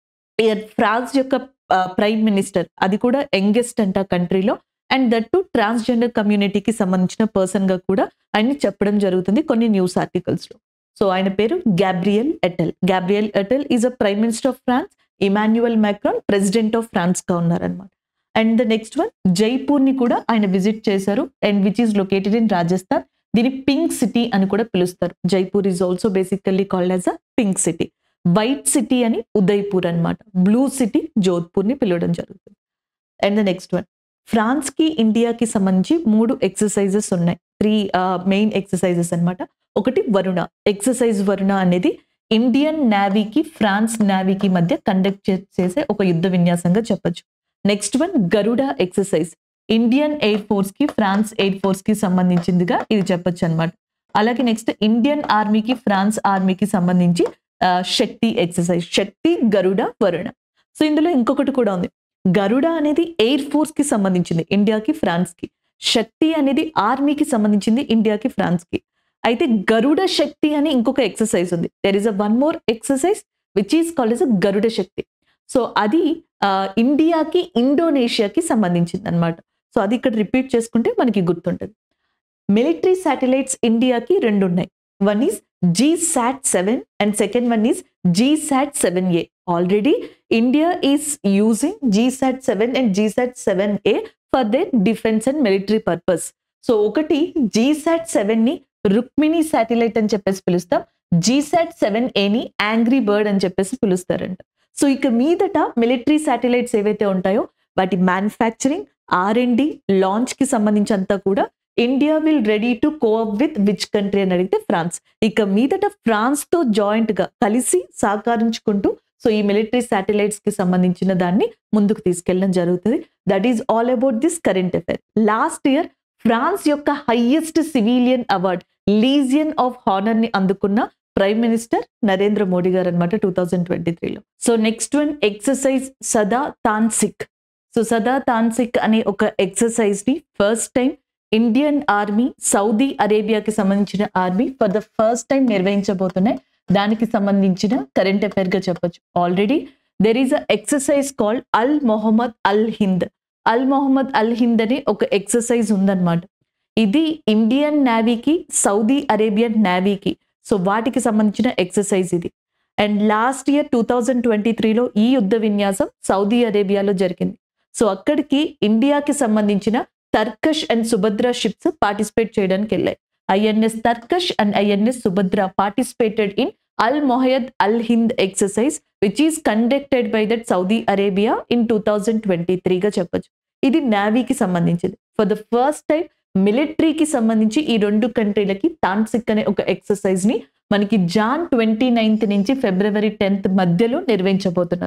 France యొక్క ప్రైమ్ మినిస్టర్ అది కూడా యంగెస్ట్ అంట కంట్రీలో అండ్ దట్ టు ట్రాన్స్జెండర్ కమ్యూనిటీకి సంబంధించిన పర్సన్ గా కూడా ఆయన్ని చెప్పడం జరుగుతుంది కొన్ని న్యూస్ ఆర్టికల్స్ లో సో ఆయన పేరు Gabriel Attal Gabriel Attal is a prime minister of France Emmanuel Macron president of France గా ఉన్నారనమాట and the next one Jaipur ని కూడా ఆయన విజిట్ చేశారు and which is located in Rajasthan దీని పింక్ సిటీ అని కూడా పిలుస్తారు Jaipur is also basically called as a pink city white city అని ఉదయ్పూర్ అన్నమాట బ్లూ సిటీ జోధ్పూర్ ని పిలవడం జరుగుతుంది and the next one France కి ఇండియాకి సంబంధించి మూడు ఎక్సర్సైజెస్ ఉన్నాయి త్రీ మెయిన్ ఎక్సర్సైజెస్ అన్నమాట ఒకటి వరుణ ఎక్సర్సైజ్ వరుణ అనేది ఇండియన్ నావీకి ఫ్రాన్స్ నావీకి మధ్య కండక్ట్ చేసే ఒక యుద్ధ విన్యాసంగా చెప్పొచ్చు next one Garuda exercise Indian air force కి ఫ్రాన్స్ ఎయిర్ ఫోర్స్ కి సంబంధించిందిగా ఇది చెప్పొచ్చు అనమాట అలాగే నెక్స్ట్ ఇండియన్ ఆర్మీకి ఫ్రాన్స్ ఆర్మీకి సంబంధించి ఆ, శక్తి ఎక్సర్సైజ్ శక్తి గరుడ వరుణ సో ఇందులో ఇంకొకటి కూడా ఉంది గరుడ అనేది ఎయిర్ ఫోర్స్ కి సంబంధించింది ఇండియాకి ఫ్రాన్స్ కి శక్తి అనేది ఆర్మీకి సంబంధించింది ఇండియాకి ఫ్రాన్స్ కి అయితే గరుడ శక్తి అని ఇంకొక ఎక్సర్సైజ్ ఉంది there is a one more exercise which is called as Garuda Shakti so అది ఆ, ఇండియాకి ఇండోనేషియాకి సంబంధించింది అనమాట సో అది ఇక్కడ రిపీట్ చేసుకుంటే మనకి గుర్తుంటుంది మిలిటరీ శాటిలైట్స్ ఇండియాకి రెండు ఉన్నాయి one is GSAT seven and second one is GSAT seven A already India is using GSAT seven and GSAT seven A for their defence and military purpose so ఒకటి జీ సాట్ సెవెన్ ని రుక్మిణి శాటిలైట్ అని చెప్పేసి పిలుస్తాం జీ సాట్ సెవెన్ ఏని యాంగ్రీ బర్డ్ అని చెప్పేసి పిలుస్తారంట సో ఇక మీదట మిలిటరీ శాటిలైట్స్ ఏవైతే ఉంటాయో వాటి manufacturing R and D launch కి సంబంధించి కూడా India will ready to co op with which country అని అడిగితే ఫ్రాన్స్ ఇక మీదట ఫ్రాన్స్ తో జాయింట్ గా కలిసి సహకరించుకుంటూ సో ఈ మిలిటరీ శాటిలైట్స్ కి సంబంధించిన దాన్ని ముందుకు తీసుకెళ్ళడం జరుగుతుంది that is all about this current affair last year France యొక్క highest civilian award legion of honour ని అందుకున్న ప్రైమ్ మినిస్టర్ నరేంద్ర మోడీ గారు అనమాట టూ థౌజండ్ ట్వంటీ త్రీలో so next one exercise Sada Tanseeq so Sada Tanseeq అనే ఒక ఎక్సర్సైజ్ ని first time Indian army Saudi అరేబియాకి సంబంధించిన army for the first time నిర్వహించబోతున్నాయి దానికి సంబంధించిన కరెంట్ అఫైర్ గా చెప్పొచ్చు already there is a exercise called Al Mohammed Al Hind Al Mohammed Al Hind అనే ఒక ఎక్సర్సైజ్ ఉందన్నమాట ఇది ఇండియన్ నేవీకి సౌదీ అరేబియన్ నేవీకి సో వాటికి సంబంధించిన ఎక్సర్సైజ్ ఇది and last year two thousand twenty త్రీలో ఈ యుద్ధ విన్యాసం సౌదీ అరేబియాలో జరిగింది సో అక్కడికి ఇండియాకి సంబంధించిన Tarkash and Subhadra ships participate చేయడానికి వెళ్ళాయి INS Tarkash and INS Subhadra participated in Al Mohed Al Hind exercise which is conducted by that Saudi Arabia in two thousand twenty త్రీగా చెప్పొచ్చు ఇది నావీకి సంబంధించింది ఫర్ ద ఫస్ట్ టైం మిలిటరీకి సంబంధించి ఈ రెండు కంట్రీలకి తాన్సిక్ అనే ఒక ఎక్సర్సైజ్ ని మనకి జాన్ ట్వంటీ నైన్త్ నుంచి ఫిబ్రవరి టెన్త్ మధ్యలో నిర్వహించబోతున్నారు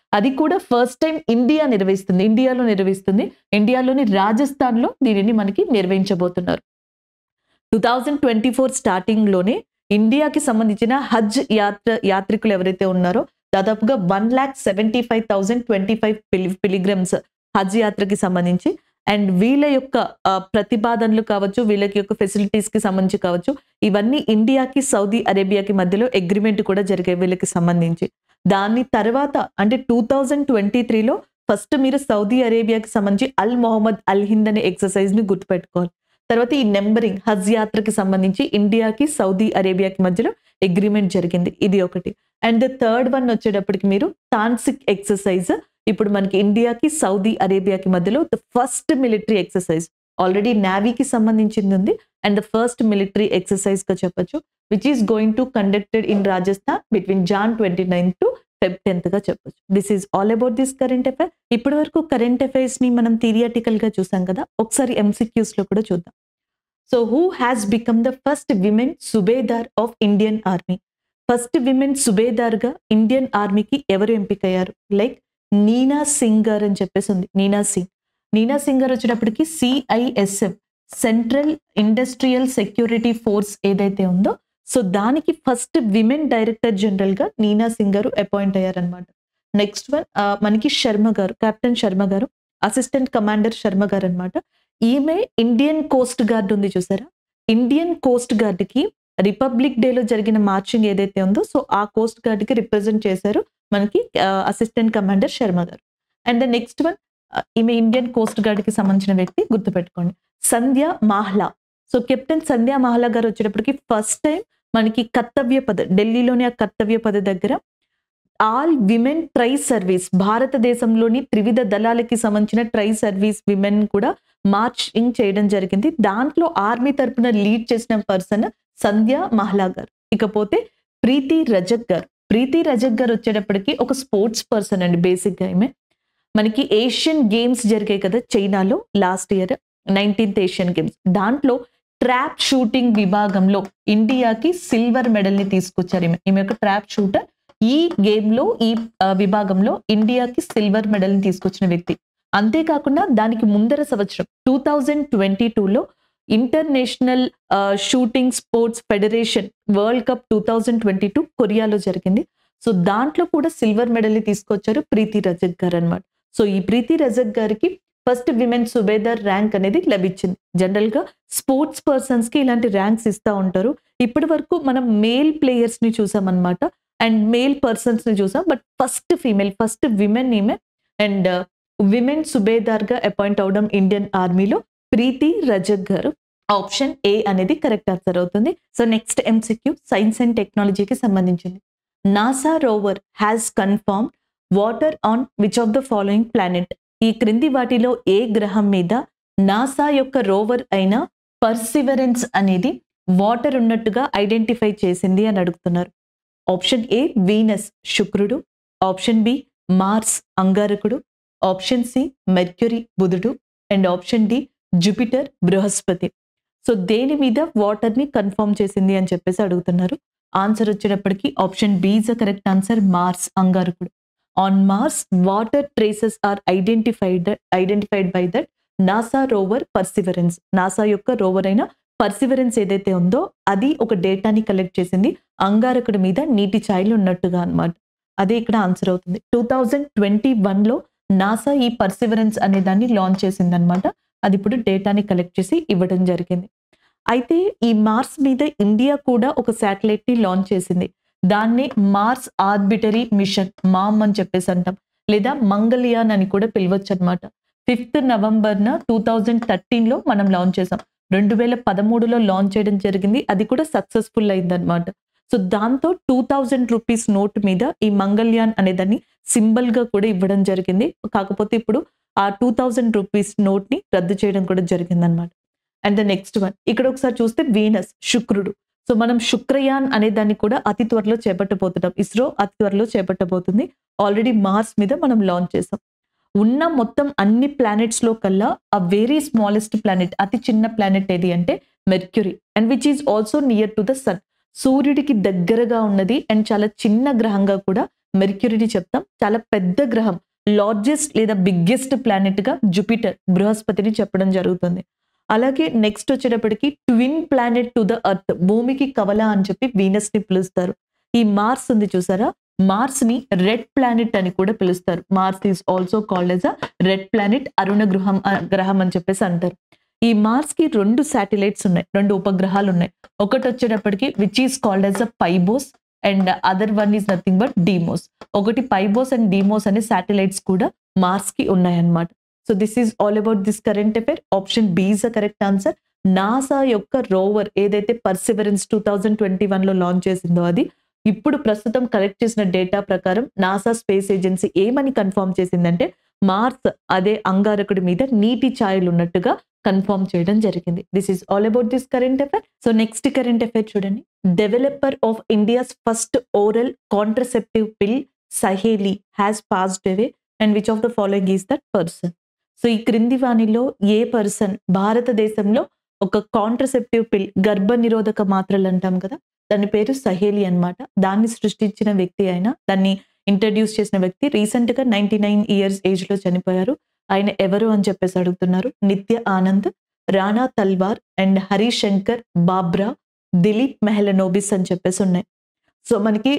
అది కూడా ఫస్ట్ టైం ఇండియా నిర్వహిస్తుంది ఇండియాలో నిర్వహిస్తుంది ఇండియాలోని రాజస్థాన్లో దీనిని మనకి నిర్వహించబోతున్నారు టూ థౌజండ్ ట్వంటీ ఫోర్ స్టార్టింగ్లోనే ఇండియాకి సంబంధించిన హజ్ యాత్ర యాత్రికులు ఎవరైతే ఉన్నారో దాదాపుగా one lakh seventy five thousand twenty five pilgrims హజ్ యాత్రకి సంబంధించి అండ్ వీళ్ళ యొక్క ఆ, ప్రతిపాదనలు కావచ్చు వీళ్ళకి యొక్క ఫెసిలిటీస్ కి సంబంధించి కావచ్చు ఇవన్నీ ఇండియాకి సౌదీ అరేబియాకి మధ్యలో అగ్రిమెంట్ కూడా జరిగాయి వీళ్ళకి సంబంధించి దాని తర్వాత అంటే టూ థౌజండ్ ట్వంటీ త్రీలో ఫస్ట్ మీరు సౌదీ అరేబియాకి సంబంధించి అల్ మొహమ్మద్ అల్ హింద్ అనే ఎక్సర్సైజ్ ని గుర్తుపెట్టుకోవాలి తర్వాత ఈ నెంబరింగ్ హజ్ యాత్రకి సంబంధించి ఇండియాకి సౌదీ అరేబియాకి మధ్యలో అగ్రిమెంట్ జరిగింది ఇది ఒకటి అండ్ థర్డ్ వన్ వచ్చేటప్పటికి మీరు తాన్సిక్ ఎక్సర్సైజ్ ఇప్పుడు మనకి ఇండియాకి సౌదీ అరేబియాకి మధ్యలో the first military exercise already నావీకి సంబంధించింది ఉంది and the first military exercise గా చెప్పొచ్చు which is going to conducted in Rajasthan between Jan twenty nine to Feb tenth గా చెప్పొచ్చు this is all about this current affair ఇప్పటి వరకు కరెంట్ అఫైర్స్ ని మనం థిరియాటికల్ గా చూసాం కదా ఒకసారి ఎంసీక్యూస్ లో కూడా చూద్దాం so who has become the first women subedar of Indian army first women subedar గా ఇండియన్ ఆర్మీకి ఎవరు ఎంపికయ్యారు లైక్ నీనా సింగ్ గారు అని చెప్పేసి ఉంది నీనా సింగ్ నీనా సింగ్ గారు వచ్చేటప్పటికి CISF central industrial security force ఏదైతే ఉందో సో దానికి ఫస్ట్ విమెన్ డైరెక్టర్ జనరల్ గా నీనా సింగ్ గారు అపాయింట్ అయ్యారనమాట నెక్స్ట్ వన్ మనకి శర్మ గారు కెప్టెన్ శర్మ గారు అసిస్టెంట్ కమాండర్ శర్మ గారు అనమాట ఈమె ఇండియన్ కోస్ట్ గార్డ్ ఉంది చూసారా ఇండియన్ కోస్ట్ గార్డ్ కి రిపబ్లిక్ డేలో జరిగిన మార్చింగ్ ఏదైతే ఉందో సో ఆ కోస్ట్ గార్డ్ కి రిప్రజెంట్ చేశారు మనకి అసిస్టెంట్ కమాండర్ శర్మ గారు అండ్ ద నెక్స్ట్ వన్ ఈమె ఇండియన్ కోస్ట్ గార్డ్ కి సంబంధించిన వ్యక్తి గుర్తుపెట్టుకోండి సంధ్య మాహ్లా సో కెప్టెన్ సంధ్య మాహ్లా గారు వచ్చేటప్పటికి ఫస్ట్ టైం మనకి కర్తవ్య పద ఢిల్లీలోని ఆ కర్తవ్య పద దగ్గర ఆల్ విమెన్ ట్రై సర్వీస్ భారతదేశంలోని త్రివిధ దళాలకి సంబంధించిన ట్రై సర్వీస్ విమెన్ కూడా మార్చింగ్ చేయడం జరిగింది దాంట్లో ఆర్మీ తరపున లీడ్ చేసిన పర్సన్ సంధ్య మహ్లా గారు ఇకపోతే ప్రీతి రజక్ గారు ప్రీతి రజక్ గారు వచ్చేటప్పటికి ఒక స్పోర్ట్స్ పర్సన్ అండి బేసిక్ గా ఈమె మనకి ఏషియన్ గేమ్స్ జరిగాయి కదా చైనాలో last year nineteenth Asian games దాంట్లో ట్రాప్ షూటింగ్ విభాగంలో ఇండియాకి సిల్వర్ మెడల్ ని తీసుకొచ్చారు ఈమె ఈమె యొక్క ట్రాప్ షూటర్ ఈ గేమ్ లో ఈ ఆ, విభాగంలో ఇండియాకి సిల్వర్ మెడల్ ని తీసుకొచ్చిన వ్యక్తి అంతేకాకుండా దానికి ముందర సంవత్సరం టూ థౌజండ్ ట్వంటీ టూలో international shooting sports federation world cup two thousand twenty two కొరియాలో జరిగింది సో దాంట్లో కూడా సిల్వర్ మెడల్ ని తీసుకొచ్చారు ప్రీతి రజక్ గారు అనమాట సో ఈ ప్రీతి రజక్ గారికి ఫస్ట్ విమెన్ సుబేదార్ ర్యాంక్ అనేది లభించింది జనరల్ గా స్పోర్ట్స్ పర్సన్స్ కి ఇలాంటి ర్యాంక్స్ ఇస్తా ఉంటారు ఇప్పటి వరకు మనం మేల్ ప్లేయర్స్ ని చూసామన్నమాట అండ్ మేల్ పర్సన్స్ ని చూసాం but first female first women ఈమె అండ్ విమెన్ సుబేదార్ గా అపాయింట్ అవడం ఇండియన్ ఆర్మీలో ప్రీతి రజక్ గారు ఆప్షన్ ఏ అనేది కరెక్ట్ ఆన్సర్ అవుతుంది so next MCQ science and టెక్నాలజీకి సంబంధించింది NASA rover has confirm water on which of the following planet ఈ క్రింది వాటిలో ఏ గ్రహం మీద నాసా యొక్క రోవర్ అయిన పర్సివరెన్స్ అనేది వాటర్ ఉన్నట్టుగా ఐడెంటిఫై చేసింది అని అడుగుతున్నారు ఆప్షన్ ఏ వీనస్ శుక్రుడు ఆప్షన్ బి మార్స్ అంగారకుడు ఆప్షన్ సి మెర్క్యూరీ బుధుడు అండ్ ఆప్షన్ డి జూపిటర్ బృహస్పతి సో దేని మీద వాటర్ ని కన్ఫర్మ్ చేసింది అని చెప్పేసి అడుగుతున్నారు ఆన్సర్ వచ్చేటప్పటికి option B is a correct answer Mars అంగారకుడు on Mars water traces are identified identified by that NASA rover Perseverance NASA యొక్క రోవర్ అయిన పర్సివరెన్స్ ఏదైతే ఉందో అది ఒక డేటాని కలెక్ట్ చేసింది అంగారకుడి మీద నీటి ఛాయలు ఉన్నట్టుగా అన్నమాట అదే ఇక్కడ ఆన్సర్ అవుతుంది టూ థౌజండ్ ట్వంటీ వన్లో నాసా ఈ పర్సివరెన్స్ అనే దాన్ని లాంచ్ చేసింది అనమాట అది ఇప్పుడు డేటాని కలెక్ట్ చేసి ఇవ్వడం జరిగింది అయితే ఈ మార్స్ మీద ఇండియా కూడా ఒక శాటిలైట్ ని లాంచ్ చేసింది దాన్నే మార్స్ ఆర్బిటరీ మిషన్ మామ్ అని చెప్పేసి అంటాం లేదా మంగళయాన్ అని కూడా పిలవచ్చు అనమాట ఫిఫ్త్ నవంబర్న టూ థౌజండ్ థర్టీన్లో మనం లాంచ్ చేసాం రెండు వేల పదమూడులో లాంచ్ చేయడం జరిగింది అది కూడా సక్సెస్ఫుల్ అయిందనమాట సో దాంతో టూ థౌజండ్ రూపీస్ నోట్ మీద ఈ మంగళ్యాన్ అనేదాన్ని సింబల్ గా కూడా ఇవ్వడం జరిగింది కాకపోతే ఇప్పుడు ఆ టూ థౌజండ్ రూపీస్ నోట్ ని రద్దు చేయడం కూడా జరిగింది అనమాట అండ్ ద నెక్స్ట్ వన్ ఇక్కడ ఒకసారి చూస్తే వీనస్ శుక్రుడు సో మనం శుక్రయాన్ అనే దాన్ని కూడా అతి త్వరలో చేపట్టబోతున్నాం ఇస్రో అతి త్వరలో చేపట్టబోతుంది ఆల్రెడీ మార్స్ మీద మనం లాంచ్ చేసాం ఉన్న మొత్తం అన్ని ప్లానెట్స్ లో కల్లా ఆ వెరీ స్మాలెస్ట్ ప్లానెట్ అతి చిన్న ప్లానెట్ ఏది అంటే Mercury and which is also near to the sun సూర్యుడికి దగ్గరగా ఉన్నది అండ్ చాలా చిన్న గ్రహంగా కూడా మెర్క్యూరీని చెప్తాం చాలా పెద్ద గ్రహం లార్జెస్ట్ లేదా బిగ్గెస్ట్ ప్లానెట్ గా జూపిటర్ బృహస్పతిని చెప్పడం జరుగుతుంది అలాగే నెక్స్ట్ వచ్చేటప్పటికి twin planet to the earth భూమికి కవల అని చెప్పి వీనస్ ని పిలుస్తారు ఈ మార్స్ ఉంది చూసారా మార్స్ ని రెడ్ ప్లానెట్ అని కూడా పిలుస్తారు Mars is also called as a red planet అరుణ గృహం ఆ, గ్రహం అని చెప్పేసి అంటారు ఈ మార్స్ కి రెండు శాటిలైట్స్ ఉన్నాయి రెండు ఉపగ్రహాలు ఉన్నాయి ఒకటి వచ్చేటప్పటికి which is called as a Phobos and other one is nothing but Deimos ఒకటి పైబోస్ అండ్ డీమోస్ అనే శాటిలైట్స్ కూడా మార్స్ కి ఉన్నాయన్నమాట so this is all about this current affair option B is the correct answer NASA యొక్క రోవర్ ఏదైతే Perseverance two thousand twenty one లో లాంచ్ చేసిందో అది ఇప్పుడు ప్రస్తుతం కలెక్ట్ చేసిన డేటా ప్రకారం నాసా స్పేస్ ఏజెన్సీ ఏమని కన్ఫర్మ్ చేసిందంటే మార్స్ అదే అంగారకుడి మీద నీటి ఛాయలు ఉన్నట్టుగా కన్ఫర్మ్ చేయడం జరిగింది this is all about this current affair so next current affair చూడండి developer of India's first oral contraceptive pill Saheli has passed away and which of the following is that person so ఈ క్రింది వాణిలో ఏ పర్సన్ భారతదేశంలో ఒక కాంట్రసెప్టివ్ పిల్ గర్భ నిరోధక మాత్రలు అంటాం కదా దాని పేరు సహేలి అన్నమాట దాన్ని సృష్టించిన వ్యక్తి అయిన దాన్ని ఇంట్రడ్యూస్ చేసిన వ్యక్తి రీసెంట్ గా నైన్టీ నైన్ ఇయర్స్ ఏజ్ లో చనిపోయారు ఆయన ఎవరు అని చెప్పేసి అడుగుతున్నారు నిత్య ఆనంద్ రాణా తల్వార్ అండ్ హరిశంకర్ బాబ్రా దిలీప్ మెహలనోబిస్ అని చెప్పేసి ఉన్నాయి సో మనకి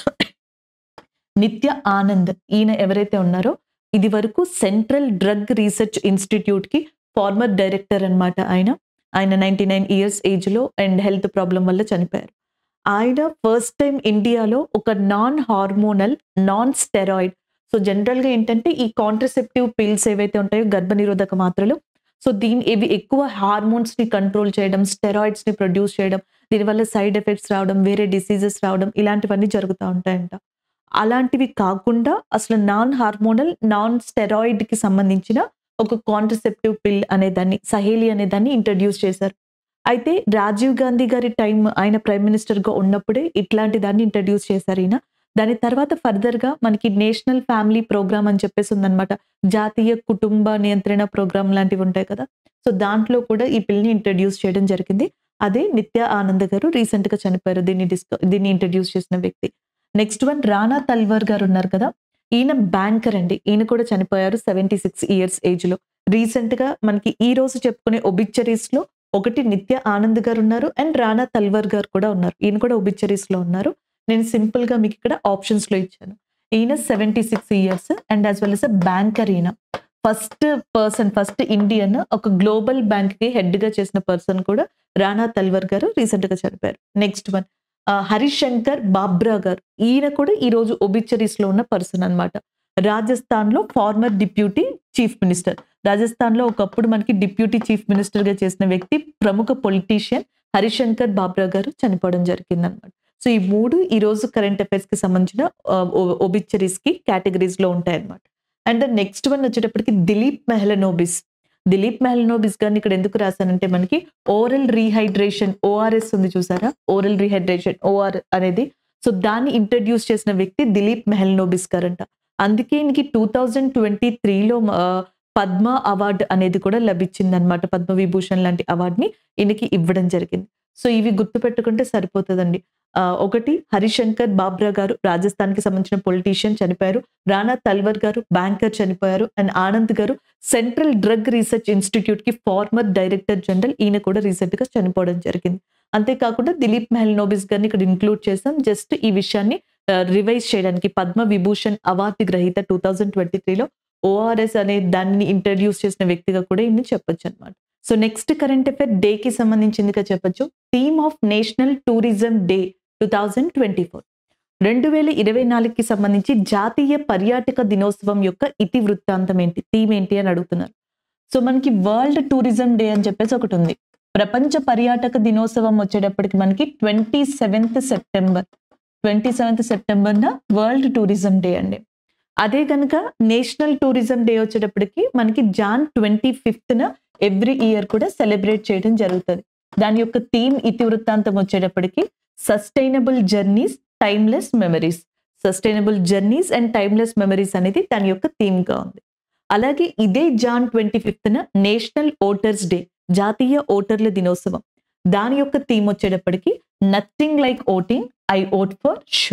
నిత్య ఆనంద్ ఈయన ఎవరైతే ఉన్నారో ఇది వరకు సెంట్రల్ డ్రగ్ రీసెర్చ్ ఇన్స్టిట్యూట్ కి ఫార్మర్ డైరెక్టర్ అన్నమాట ఆయన ఆయన నైన్టీ నైన్ ఇయర్స్ ఏజ్ లో అండ్ హెల్త్ ప్రాబ్లం వల్ల చనిపోయారు ఆయన ఫస్ట్ టైం ఇండియాలో ఒక non hormonal non steroid so general గా ఏంటంటే ఈ కాంట్రసెప్టివ్ పిల్స్ ఏవైతే ఉంటాయో గర్భనిరోధక మాత్రలు సో దీని ఇవి ఎక్కువ హార్మోన్స్ ని కంట్రోల్ చేయడం స్టెరాయిడ్స్ ని ప్రొడ్యూస్ చేయడం దీనివల్ల సైడ్ ఎఫెక్ట్స్ రావడం వేరే డిసీజెస్ రావడం ఇలాంటివన్నీ జరుగుతూ ఉంటాయంట అలాంటివి కాకుండా అసలు నాన్ హార్మోనల్ నాన్ స్టెరాయిడ్ కి సంబంధించిన ఒక కాంట్రసెప్టివ్ పిల్ అనే దాన్ని సహేలి అనే దాన్ని ఇంట్రడ్యూస్ చేశారు అయితే రాజీవ్ గాంధీ గారి టైం ఆయన ప్రైమ్ మినిస్టర్ గా ఉన్నప్పుడే ఇట్లాంటి దాన్ని ఇంట్రడ్యూస్ చేశారు ఈయన దాని తర్వాత ఫర్దర్ గా మనకి నేషనల్ ఫ్యామిలీ ప్రోగ్రామ్ అని చెప్పేసి ఉందన్నమాట జాతీయ కుటుంబ నియంత్రణ ప్రోగ్రామ్ లాంటివి ఉంటాయి కదా సో దాంట్లో కూడా ఈ పిల్ని ఇంట్రడ్యూస్ చేయడం జరిగింది అదే నిత్య ఆనంద్ గారు రీసెంట్ గా చనిపోయారు దీన్ని డిస్క దీన్ని ఇంట్రడ్యూస్ చేసిన వ్యక్తి నెక్స్ట్ వన్ రాణా తల్వార్ గారు ఉన్నారు కదా ఈయన బ్యాంకర్ అండి ఈయన కూడా చనిపోయారు సెవెంటీ సిక్స్ ఇయర్స్ ఏజ్ లో రీసెంట్ గా మనకి ఈ రోజు చెప్పుకునే ఒబిక్చరీస్ లో ఒకటి నిత్య ఆనంద్ గారు ఉన్నారు అండ్ రాణా తల్వార్ గారు కూడా ఉన్నారు ఈయన కూడా ఒబిక్చరీస్ లో ఉన్నారు నేను సింపుల్ గా మీకు ఇక్కడ ఆప్షన్స్ లో ఇచ్చాను ఈయన seventy six years and as well as banker ఈయన ఫస్ట్ పర్సన్ ఫస్ట్ ఇండియన్ ఒక గ్లోబల్ బ్యాంక్ కి హెడ్ గా చేసిన పర్సన్ కూడా రాణా తల్వర్ గారు రీసెంట్ గా చనిపోయారు నెక్స్ట్ వన్ హరిశంకర్ బాబ్రా గారు ఈయన కూడా ఈ రోజు ఒబిచరీస్ లో ఉన్న పర్సన్ అనమాట రాజస్థాన్ లో former deputy chief minister Rajasthan లో ఒకప్పుడు మనకి డిప్యూటీ చీఫ్ మినిస్టర్ గా చేసిన వ్యక్తి ప్రముఖ పొలిటీషియన్ హరిశంకర్ బాబ్రా గారు చనిపోవడం జరిగింది అనమాట సో ఈ మూడు ఈ రోజు కరెంట్ అఫైర్స్ కి సంబంధించిన ఒబిచరీస్ కి కేటగిరీస్ లో ఉంటాయి అనమాట అండ్ నెక్స్ట్ వన్ వచ్చేటప్పటికి దిలీప్ మెహలనోబిస్ దిలీప్ మెహలనోబిస్ గారిని ఇక్కడ ఎందుకు రాశానంటే మనకి ఓరల్ రీహైడ్రేషన్ ఓఆర్ఎస్ ఉంది చూసారా ఓరల్ రీహైడ్రేషన్ ఓఆర్ అనేది సో దాన్ని ఇంట్రడ్యూస్ చేసిన వ్యక్తి దిలీప్ మెహల్నోబిస్ గారు అంట అందుకే ఈయనకి టూ థౌజండ్ ట్వంటీ త్రీలో పద్మ అవార్డు అనేది కూడా లభించింది అనమాట పద్మ విభూషణ్ లాంటి అవార్డుని ఈయనకి ఇవ్వడం జరిగింది సో ఇవి గుర్తుపెట్టుకుంటే సరిపోతుందండి ఆ, ఒకటి హరిశంకర్ బాబ్రా గారు రాజస్థాన్ కి సంబంధించిన పొలిటీషియన్ చనిపోయారు రాణా తల్వర్ గారు బ్యాంకర్ చనిపోయారు and Anand garu central drug research institute కి ఫార్మర్ డైరెక్టర్ జనరల్ ఈయన కూడా రీసెంట్ గా చనిపోవడం జరిగింది అంతేకాకుండా దిలీప్ మెహల్ నోబిస్ గారిని ఇక్కడ ఇంక్లూడ్ చేసాం జస్ట్ ఈ విషయాన్ని రివైజ్ చేయడానికి పద్మ విభూషణ్ అవార్డు గ్రహీత టూ థౌజండ్ ట్వంటీ త్రీలో ఓఆర్ఎస్ అనే దాన్ని ఇంట్రడ్యూస్ చేసిన వ్యక్తిగా కూడా ఈయన చెప్పొచ్చు అనమాట so next current affair day కి సంబంధించిందిగా చెప్పొచ్చు theme of national tourism day two thousand twenty four రెండు వేల ఇరవై నాలుగుకి సంబంధించి జాతీయ పర్యాటక దినోత్సవం యొక్క ఇతి వృత్తాంతం ఏంటి థీమ్ ఏంటి అని అడుగుతున్నారు సో మనకి వరల్డ్ టూరిజం డే అని చెప్పేసి ఒకటి ఉంది ప్రపంచ పర్యాటక దినోత్సవం వచ్చేటప్పటికి మనకి twenty seventh September twenty seventh సెప్టెంబర్న వరల్డ్ టూరిజం డే అండి అదే కనుక నేషనల్ టూరిజం డే వచ్చేటప్పటికి మనకి జాన్ ట్వంటీ ఫిఫ్త్న ఎవ్రీ ఇయర్ కూడా సెలబ్రేట్ చేయడం జరుగుతుంది దాని యొక్క థీమ్ ఇతివృత్తాంతం వచ్చేటప్పటికి sustainable journeys timeless memories sustainable journeys and timeless memories అనేది దాని యొక్క థీమ్ గా ఉంది అలాగే ఇదే జాన్ ట్వంటీ ఫిఫ్త్న నేషనల్ ఓటర్స్ డే జాతీయ ఓటర్ల దినోత్సవం దాని యొక్క థీమ్ వచ్చేటప్పటికి nothing like voting I vote for sure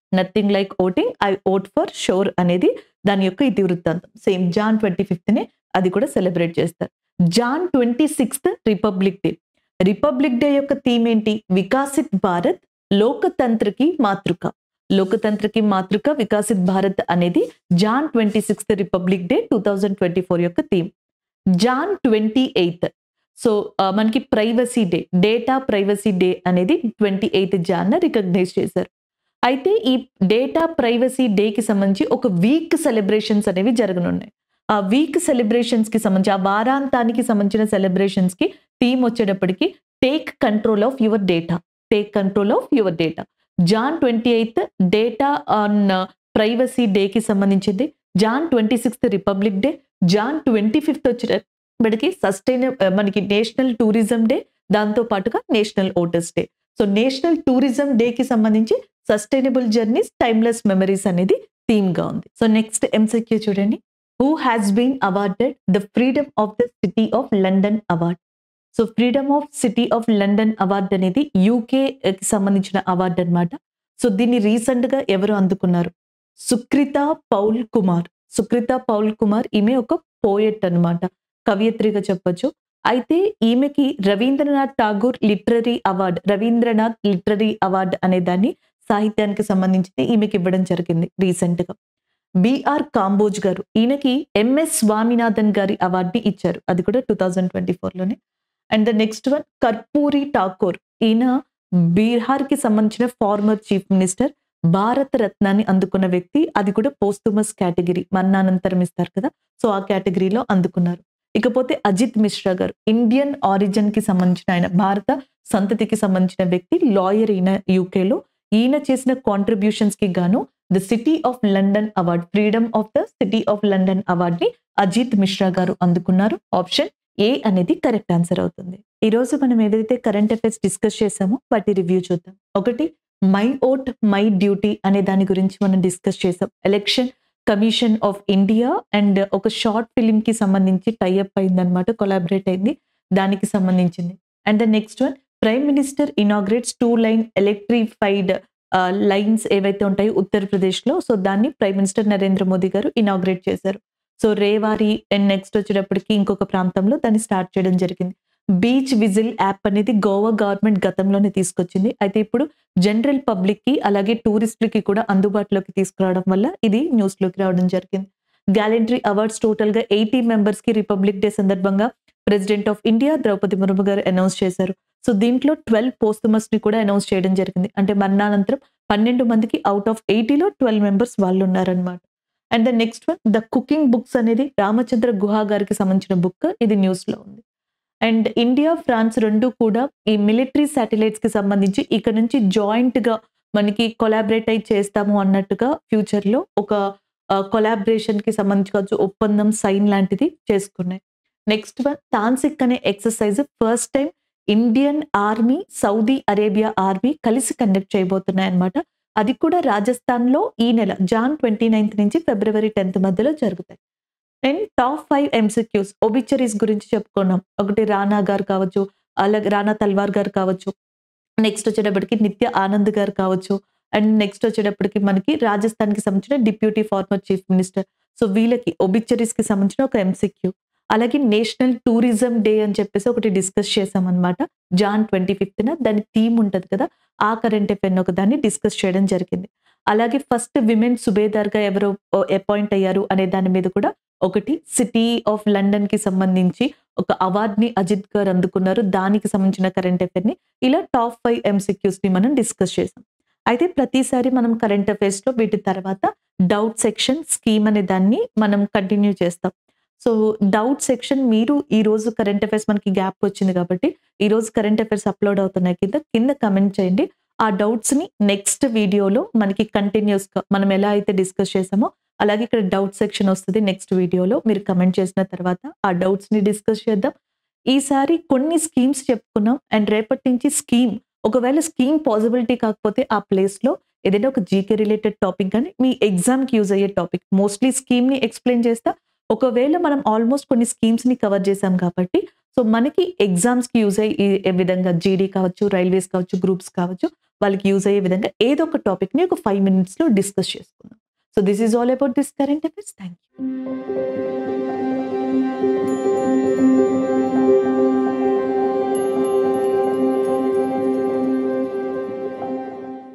nothing like voting I vote for sure అనేది దాని యొక్క ఇది వృత్తాంతం సేమ్ జాన్ ట్వంటీ ఫిఫ్త్నే అది కూడా సెలబ్రేట్ చేస్తారు Jan twenty sixth republic day republic day యొక్క థీమ్ ఏంటి వికాసిత్ భారత్ లోకతంత్రకి మాతృక లోకతంత్రకి మాతృక వికాసిత్ భారత్ అనేది Jan twenty sixth republic day two thousand twenty four యొక్క theme Jan twenty eighth so మనకి privacy day data privacy day అనేది ట్వంటీ ఎయిత్ జాన్ రికగ్నైజ్ చేశారు అయితే ఈ డేటా ప్రైవసీ డేకి సంబంధించి ఒక వీక్ సెలబ్రేషన్స్ అనేవి జరగనున్నాయి ఆ వీక్ సెలబ్రేషన్స్ కి సంబంధించి ఆ వారాంతానికి సంబంధించిన సెలబ్రేషన్స్ కి థీమ్ వచ్చేటప్పటికి take control of your data take control of your data Jan twenty eighth data on privacy డేకి సంబంధించింది Jan twenty sixth republic day Jan twenty fifth వచ్చేటప్పటికి సస్టైన మనకి నేషనల్ టూరిజం డే దాంతో పాటుగా national voters day so national tourism డేకి సంబంధించి సస్టైనబుల్ జర్నీస్ టైమ్లెస్ మెమరీస్ అనేది థీమ్ గా ఉంది సో నెక్స్ట్ ఎంసెక్యూ చూడండి who has been awarded the freedom of the city of London award so freedom of city of London award అనేది యూకే కి సంబంధించిన అవార్డు అనమాట సో దీన్ని రీసెంట్ గా ఎవరు అందుకున్నారు సుక్రిత పౌల్ కుమార్ సుక్రిత పౌల్ కుమార్ ఈమె ఒక పోయెట్ అనమాట కవయిత్రిగా చెప్పొచ్చు అయితే ఈమెకి Rabindranath Tagore literary award Rabindranath literary award అనే దాన్ని సాహిత్యానికి సంబంధించి ఈమెకి ఇవ్వడం జరిగింది రీసెంట్ గా బిఆర్ కాంబోజ్ గారు ఈయనకి ఎంఎస్ స్వామినాథన్ గారి అవార్డుని ఇచ్చారు అది కూడా టూ థౌజండ్ ట్వంటీ ఫోర్లోనే and the next one Karpoori Thakur ఈయన బీహార్కి సంబంధించిన ఫార్మర్ చీఫ్ మినిస్టర్ భారత రత్నాన్ని అందుకున్న వ్యక్తి అది కూడా పోస్తుమస్ కేటగిరీ మరణానంతరం ఇస్తారు కదా సో ఆ కేటగిరీలో అందుకున్నారు ఇకపోతే అజిత్ మిశ్రా గారు ఇండియన్ ఆరిజిన్ కి సంబంధించిన ఆయన భారత సంతతికి సంబంధించిన వ్యక్తి లాయర్ ఈయన యూకేలో ఈయన చేసిన కాంట్రిబ్యూషన్స్ కి గాను the city of London award freedom of the city of London award ని అజిత్ మిశ్రా గారు అందుకున్నారు ఆప్షన్ ఏ అనేది కరెక్ట్ ఆన్సర్ అవుతుంది ఈ రోజు మనం ఏదైతే కరెంట్ అఫైర్స్ డిస్కస్ చేసామో వాటి రివ్యూ చూద్దాం ఒకటి మై ఓట్ మై డ్యూటీ అనే దాని గురించి మనం డిస్కస్ చేసాం election commission of India and ఒక షార్ట్ ఫిలిం కి సంబంధించి టైఅప్ అయిందనమాట కొలాబరేట్ అయింది దానికి సంబంధించింది and the next one prime minister inaugurates two line electrified lines ఏవైతే ఉంటాయో ఉత్తరప్రదేశ్ లో సో దాన్ని ప్రైమ్ మినిస్టర్ నరేంద్ర మోదీ గారు ఇనాగ్రేట్ చేశారు సో రేవారి అండ్ నెక్స్ట్ వచ్చేటప్పటికి ఇంకొక ప్రాంతంలో దాన్ని స్టార్ట్ చేయడం జరిగింది బీచ్ విజిల్ యాప్ అనేది గోవా గవర్నమెంట్ గతంలోనే తీసుకొచ్చింది అయితే ఇప్పుడు జనరల్ పబ్లిక్ కి అలాగే టూరిస్టులకి కూడా అందుబాటులోకి తీసుకురావడం వల్ల ఇది న్యూస్ లోకి రావడం జరిగింది గ్యాలెంటరీ అవార్డ్స్ టోటల్ గా ఎయిటీ మెంబర్స్ కి రిపబ్లిక్ డే సందర్భంగా president of India Draupadi Murmu garu announce చేశారు సో దీంట్లో ట్వెల్వ్ పోస్టుమస్ ని కూడా అనౌన్స్ చేయడం జరిగింది అంటే మరణానంతరం పన్నెండు మందికి అవుట్ ఆఫ్ ఎయిటీలో ట్వెల్వ్ మెంబర్స్ వాళ్ళు ఉన్నారనమాట and the next one the cooking books అనేది రామచంద్ర గుహా గారికి సంబంధించిన బుక్ ఇది న్యూస్ లో ఉంది అండ్ ఇండియా ఫ్రాన్స్ రెండు కూడా ఈ మిలిటరీ శాటిలైట్స్ కి సంబంధించి ఇక్కడ నుంచి జాయింట్ గా మనకి కొలాబరేట్ అయి చేస్తాము అన్నట్టుగా ఫ్యూచర్ లో ఒక కొలాబరేషన్ కి సంబంధించి కావచ్చు ఒప్పందం సైన్ లాంటిది చేసుకున్నాయి నెక్స్ట్ వన్ తాన్సిక్ అనే exercise first time Indian army Saudi Arabia army కలిసి కండక్ట్ చేయబోతున్నాయి అనమాట అది కూడా రాజస్థాన్ లో ఈ నెల జాన్ ట్వంటీ నైన్త్ నుంచి ఫిబ్రవరి టెన్త్ మధ్యలో జరుగుతాయి and top five MCQs obituaries గురించి చెప్పుకున్నాం ఒకటి రానా గారు కావచ్చు అలాగే రానా తల్వార్ గారు కావచ్చు నెక్స్ట్ వచ్చేటప్పటికి నిత్య ఆనంద్ గారు కావచ్చు అండ్ నెక్స్ట్ వచ్చేటప్పటికి మనకి రాజస్థాన్ కి సంబంధించిన deputy former chief minister so వీళ్ళకి ఒబిచరీస్ కి సంబంధించిన ఒక ఎంసిక్యూ అలాగే నేషనల్ టూరిజం డే అని చెప్పేసి ఒకటి డిస్కస్ చేసాం అనమాట జాన్ ట్వంటీ ఫిఫ్త్న దాని థీమ్ ఉంటుంది కదా ఆ కరెంట్ అఫైర్ ఒక దాన్ని డిస్కస్ చేయడం జరిగింది అలాగే ఫస్ట్ విమెన్ సుబేదార్ గా ఎవరు అపాయింట్ అయ్యారు అనే దాని మీద కూడా ఒకటి సిటీ ఆఫ్ లండన్ కి సంబంధించి ఒక అవార్డ్ ని అజిత్ గారు అందుకున్నారు దానికి సంబంధించిన కరెంట్ అఫైర్ ని ఇలా టాప్ ఫైవ్ ఎంసిక్యూస్ ని మనం డిస్కస్ చేసాం అయితే ప్రతిసారి మనం కరెంట్ అఫైర్స్ లో వీటి తర్వాత డౌట్ సెక్షన్ స్కీమ్ అనే దాన్ని మనం కంటిన్యూ చేస్తాం సో డౌట్ సెక్షన్ మీరు ఈ రోజు కరెంట్ అఫైర్స్ మనకి గ్యాప్ వచ్చింది కాబట్టి ఈ రోజు కరెంట్ అఫైర్స్ అప్లోడ్ అవుతున్నాయి కింద కింద కమెంట్ చేయండి ఆ డౌట్స్ ని నెక్స్ట్ వీడియోలో మనకి కంటిన్యూస్ గా మనం ఎలా అయితే డిస్కస్ చేసామో అలాగే ఇక్కడ డౌట్ సెక్షన్ వస్తుంది నెక్స్ట్ వీడియోలో మీరు కమెంట్ చేసిన తర్వాత ఆ డౌట్స్ ని డిస్కస్ చేద్దాం ఈసారి కొన్ని స్కీమ్స్ చెప్పుకున్నాం అండ్ రేపటి నుంచి స్కీమ్ ఒకవేళ స్కీమ్ పాసిబిలిటీ కాకపోతే ఆ ప్లేస్ లో ఏదైనా ఒక జీకే రిలేటెడ్ టాపిక్ కానీ మీ ఎగ్జామ్ కి యూజ్ అయ్యే టాపిక్ మోస్ట్లీ స్కీమ్ ని ఎక్స్ప్లెయిన్ చేస్తా ఒకవేళ మనం ఆల్మోస్ట్ కొన్ని స్కీమ్స్ ని కవర్ చేసాం కాబట్టి సో మనకి ఎగ్జామ్స్కి యూజ్ అయ్యే విధంగా జీడీ కావచ్చు రైల్వేస్ కావచ్చు గ్రూప్స్ కావచ్చు వాళ్ళకి యూజ్ అయ్యే విధంగా ఏదో ఒక టాపిక్ని ఒక ఫైవ్ మినిట్స్లో డిస్కస్ చేసుకుందాం so this is all about this current affairs thank you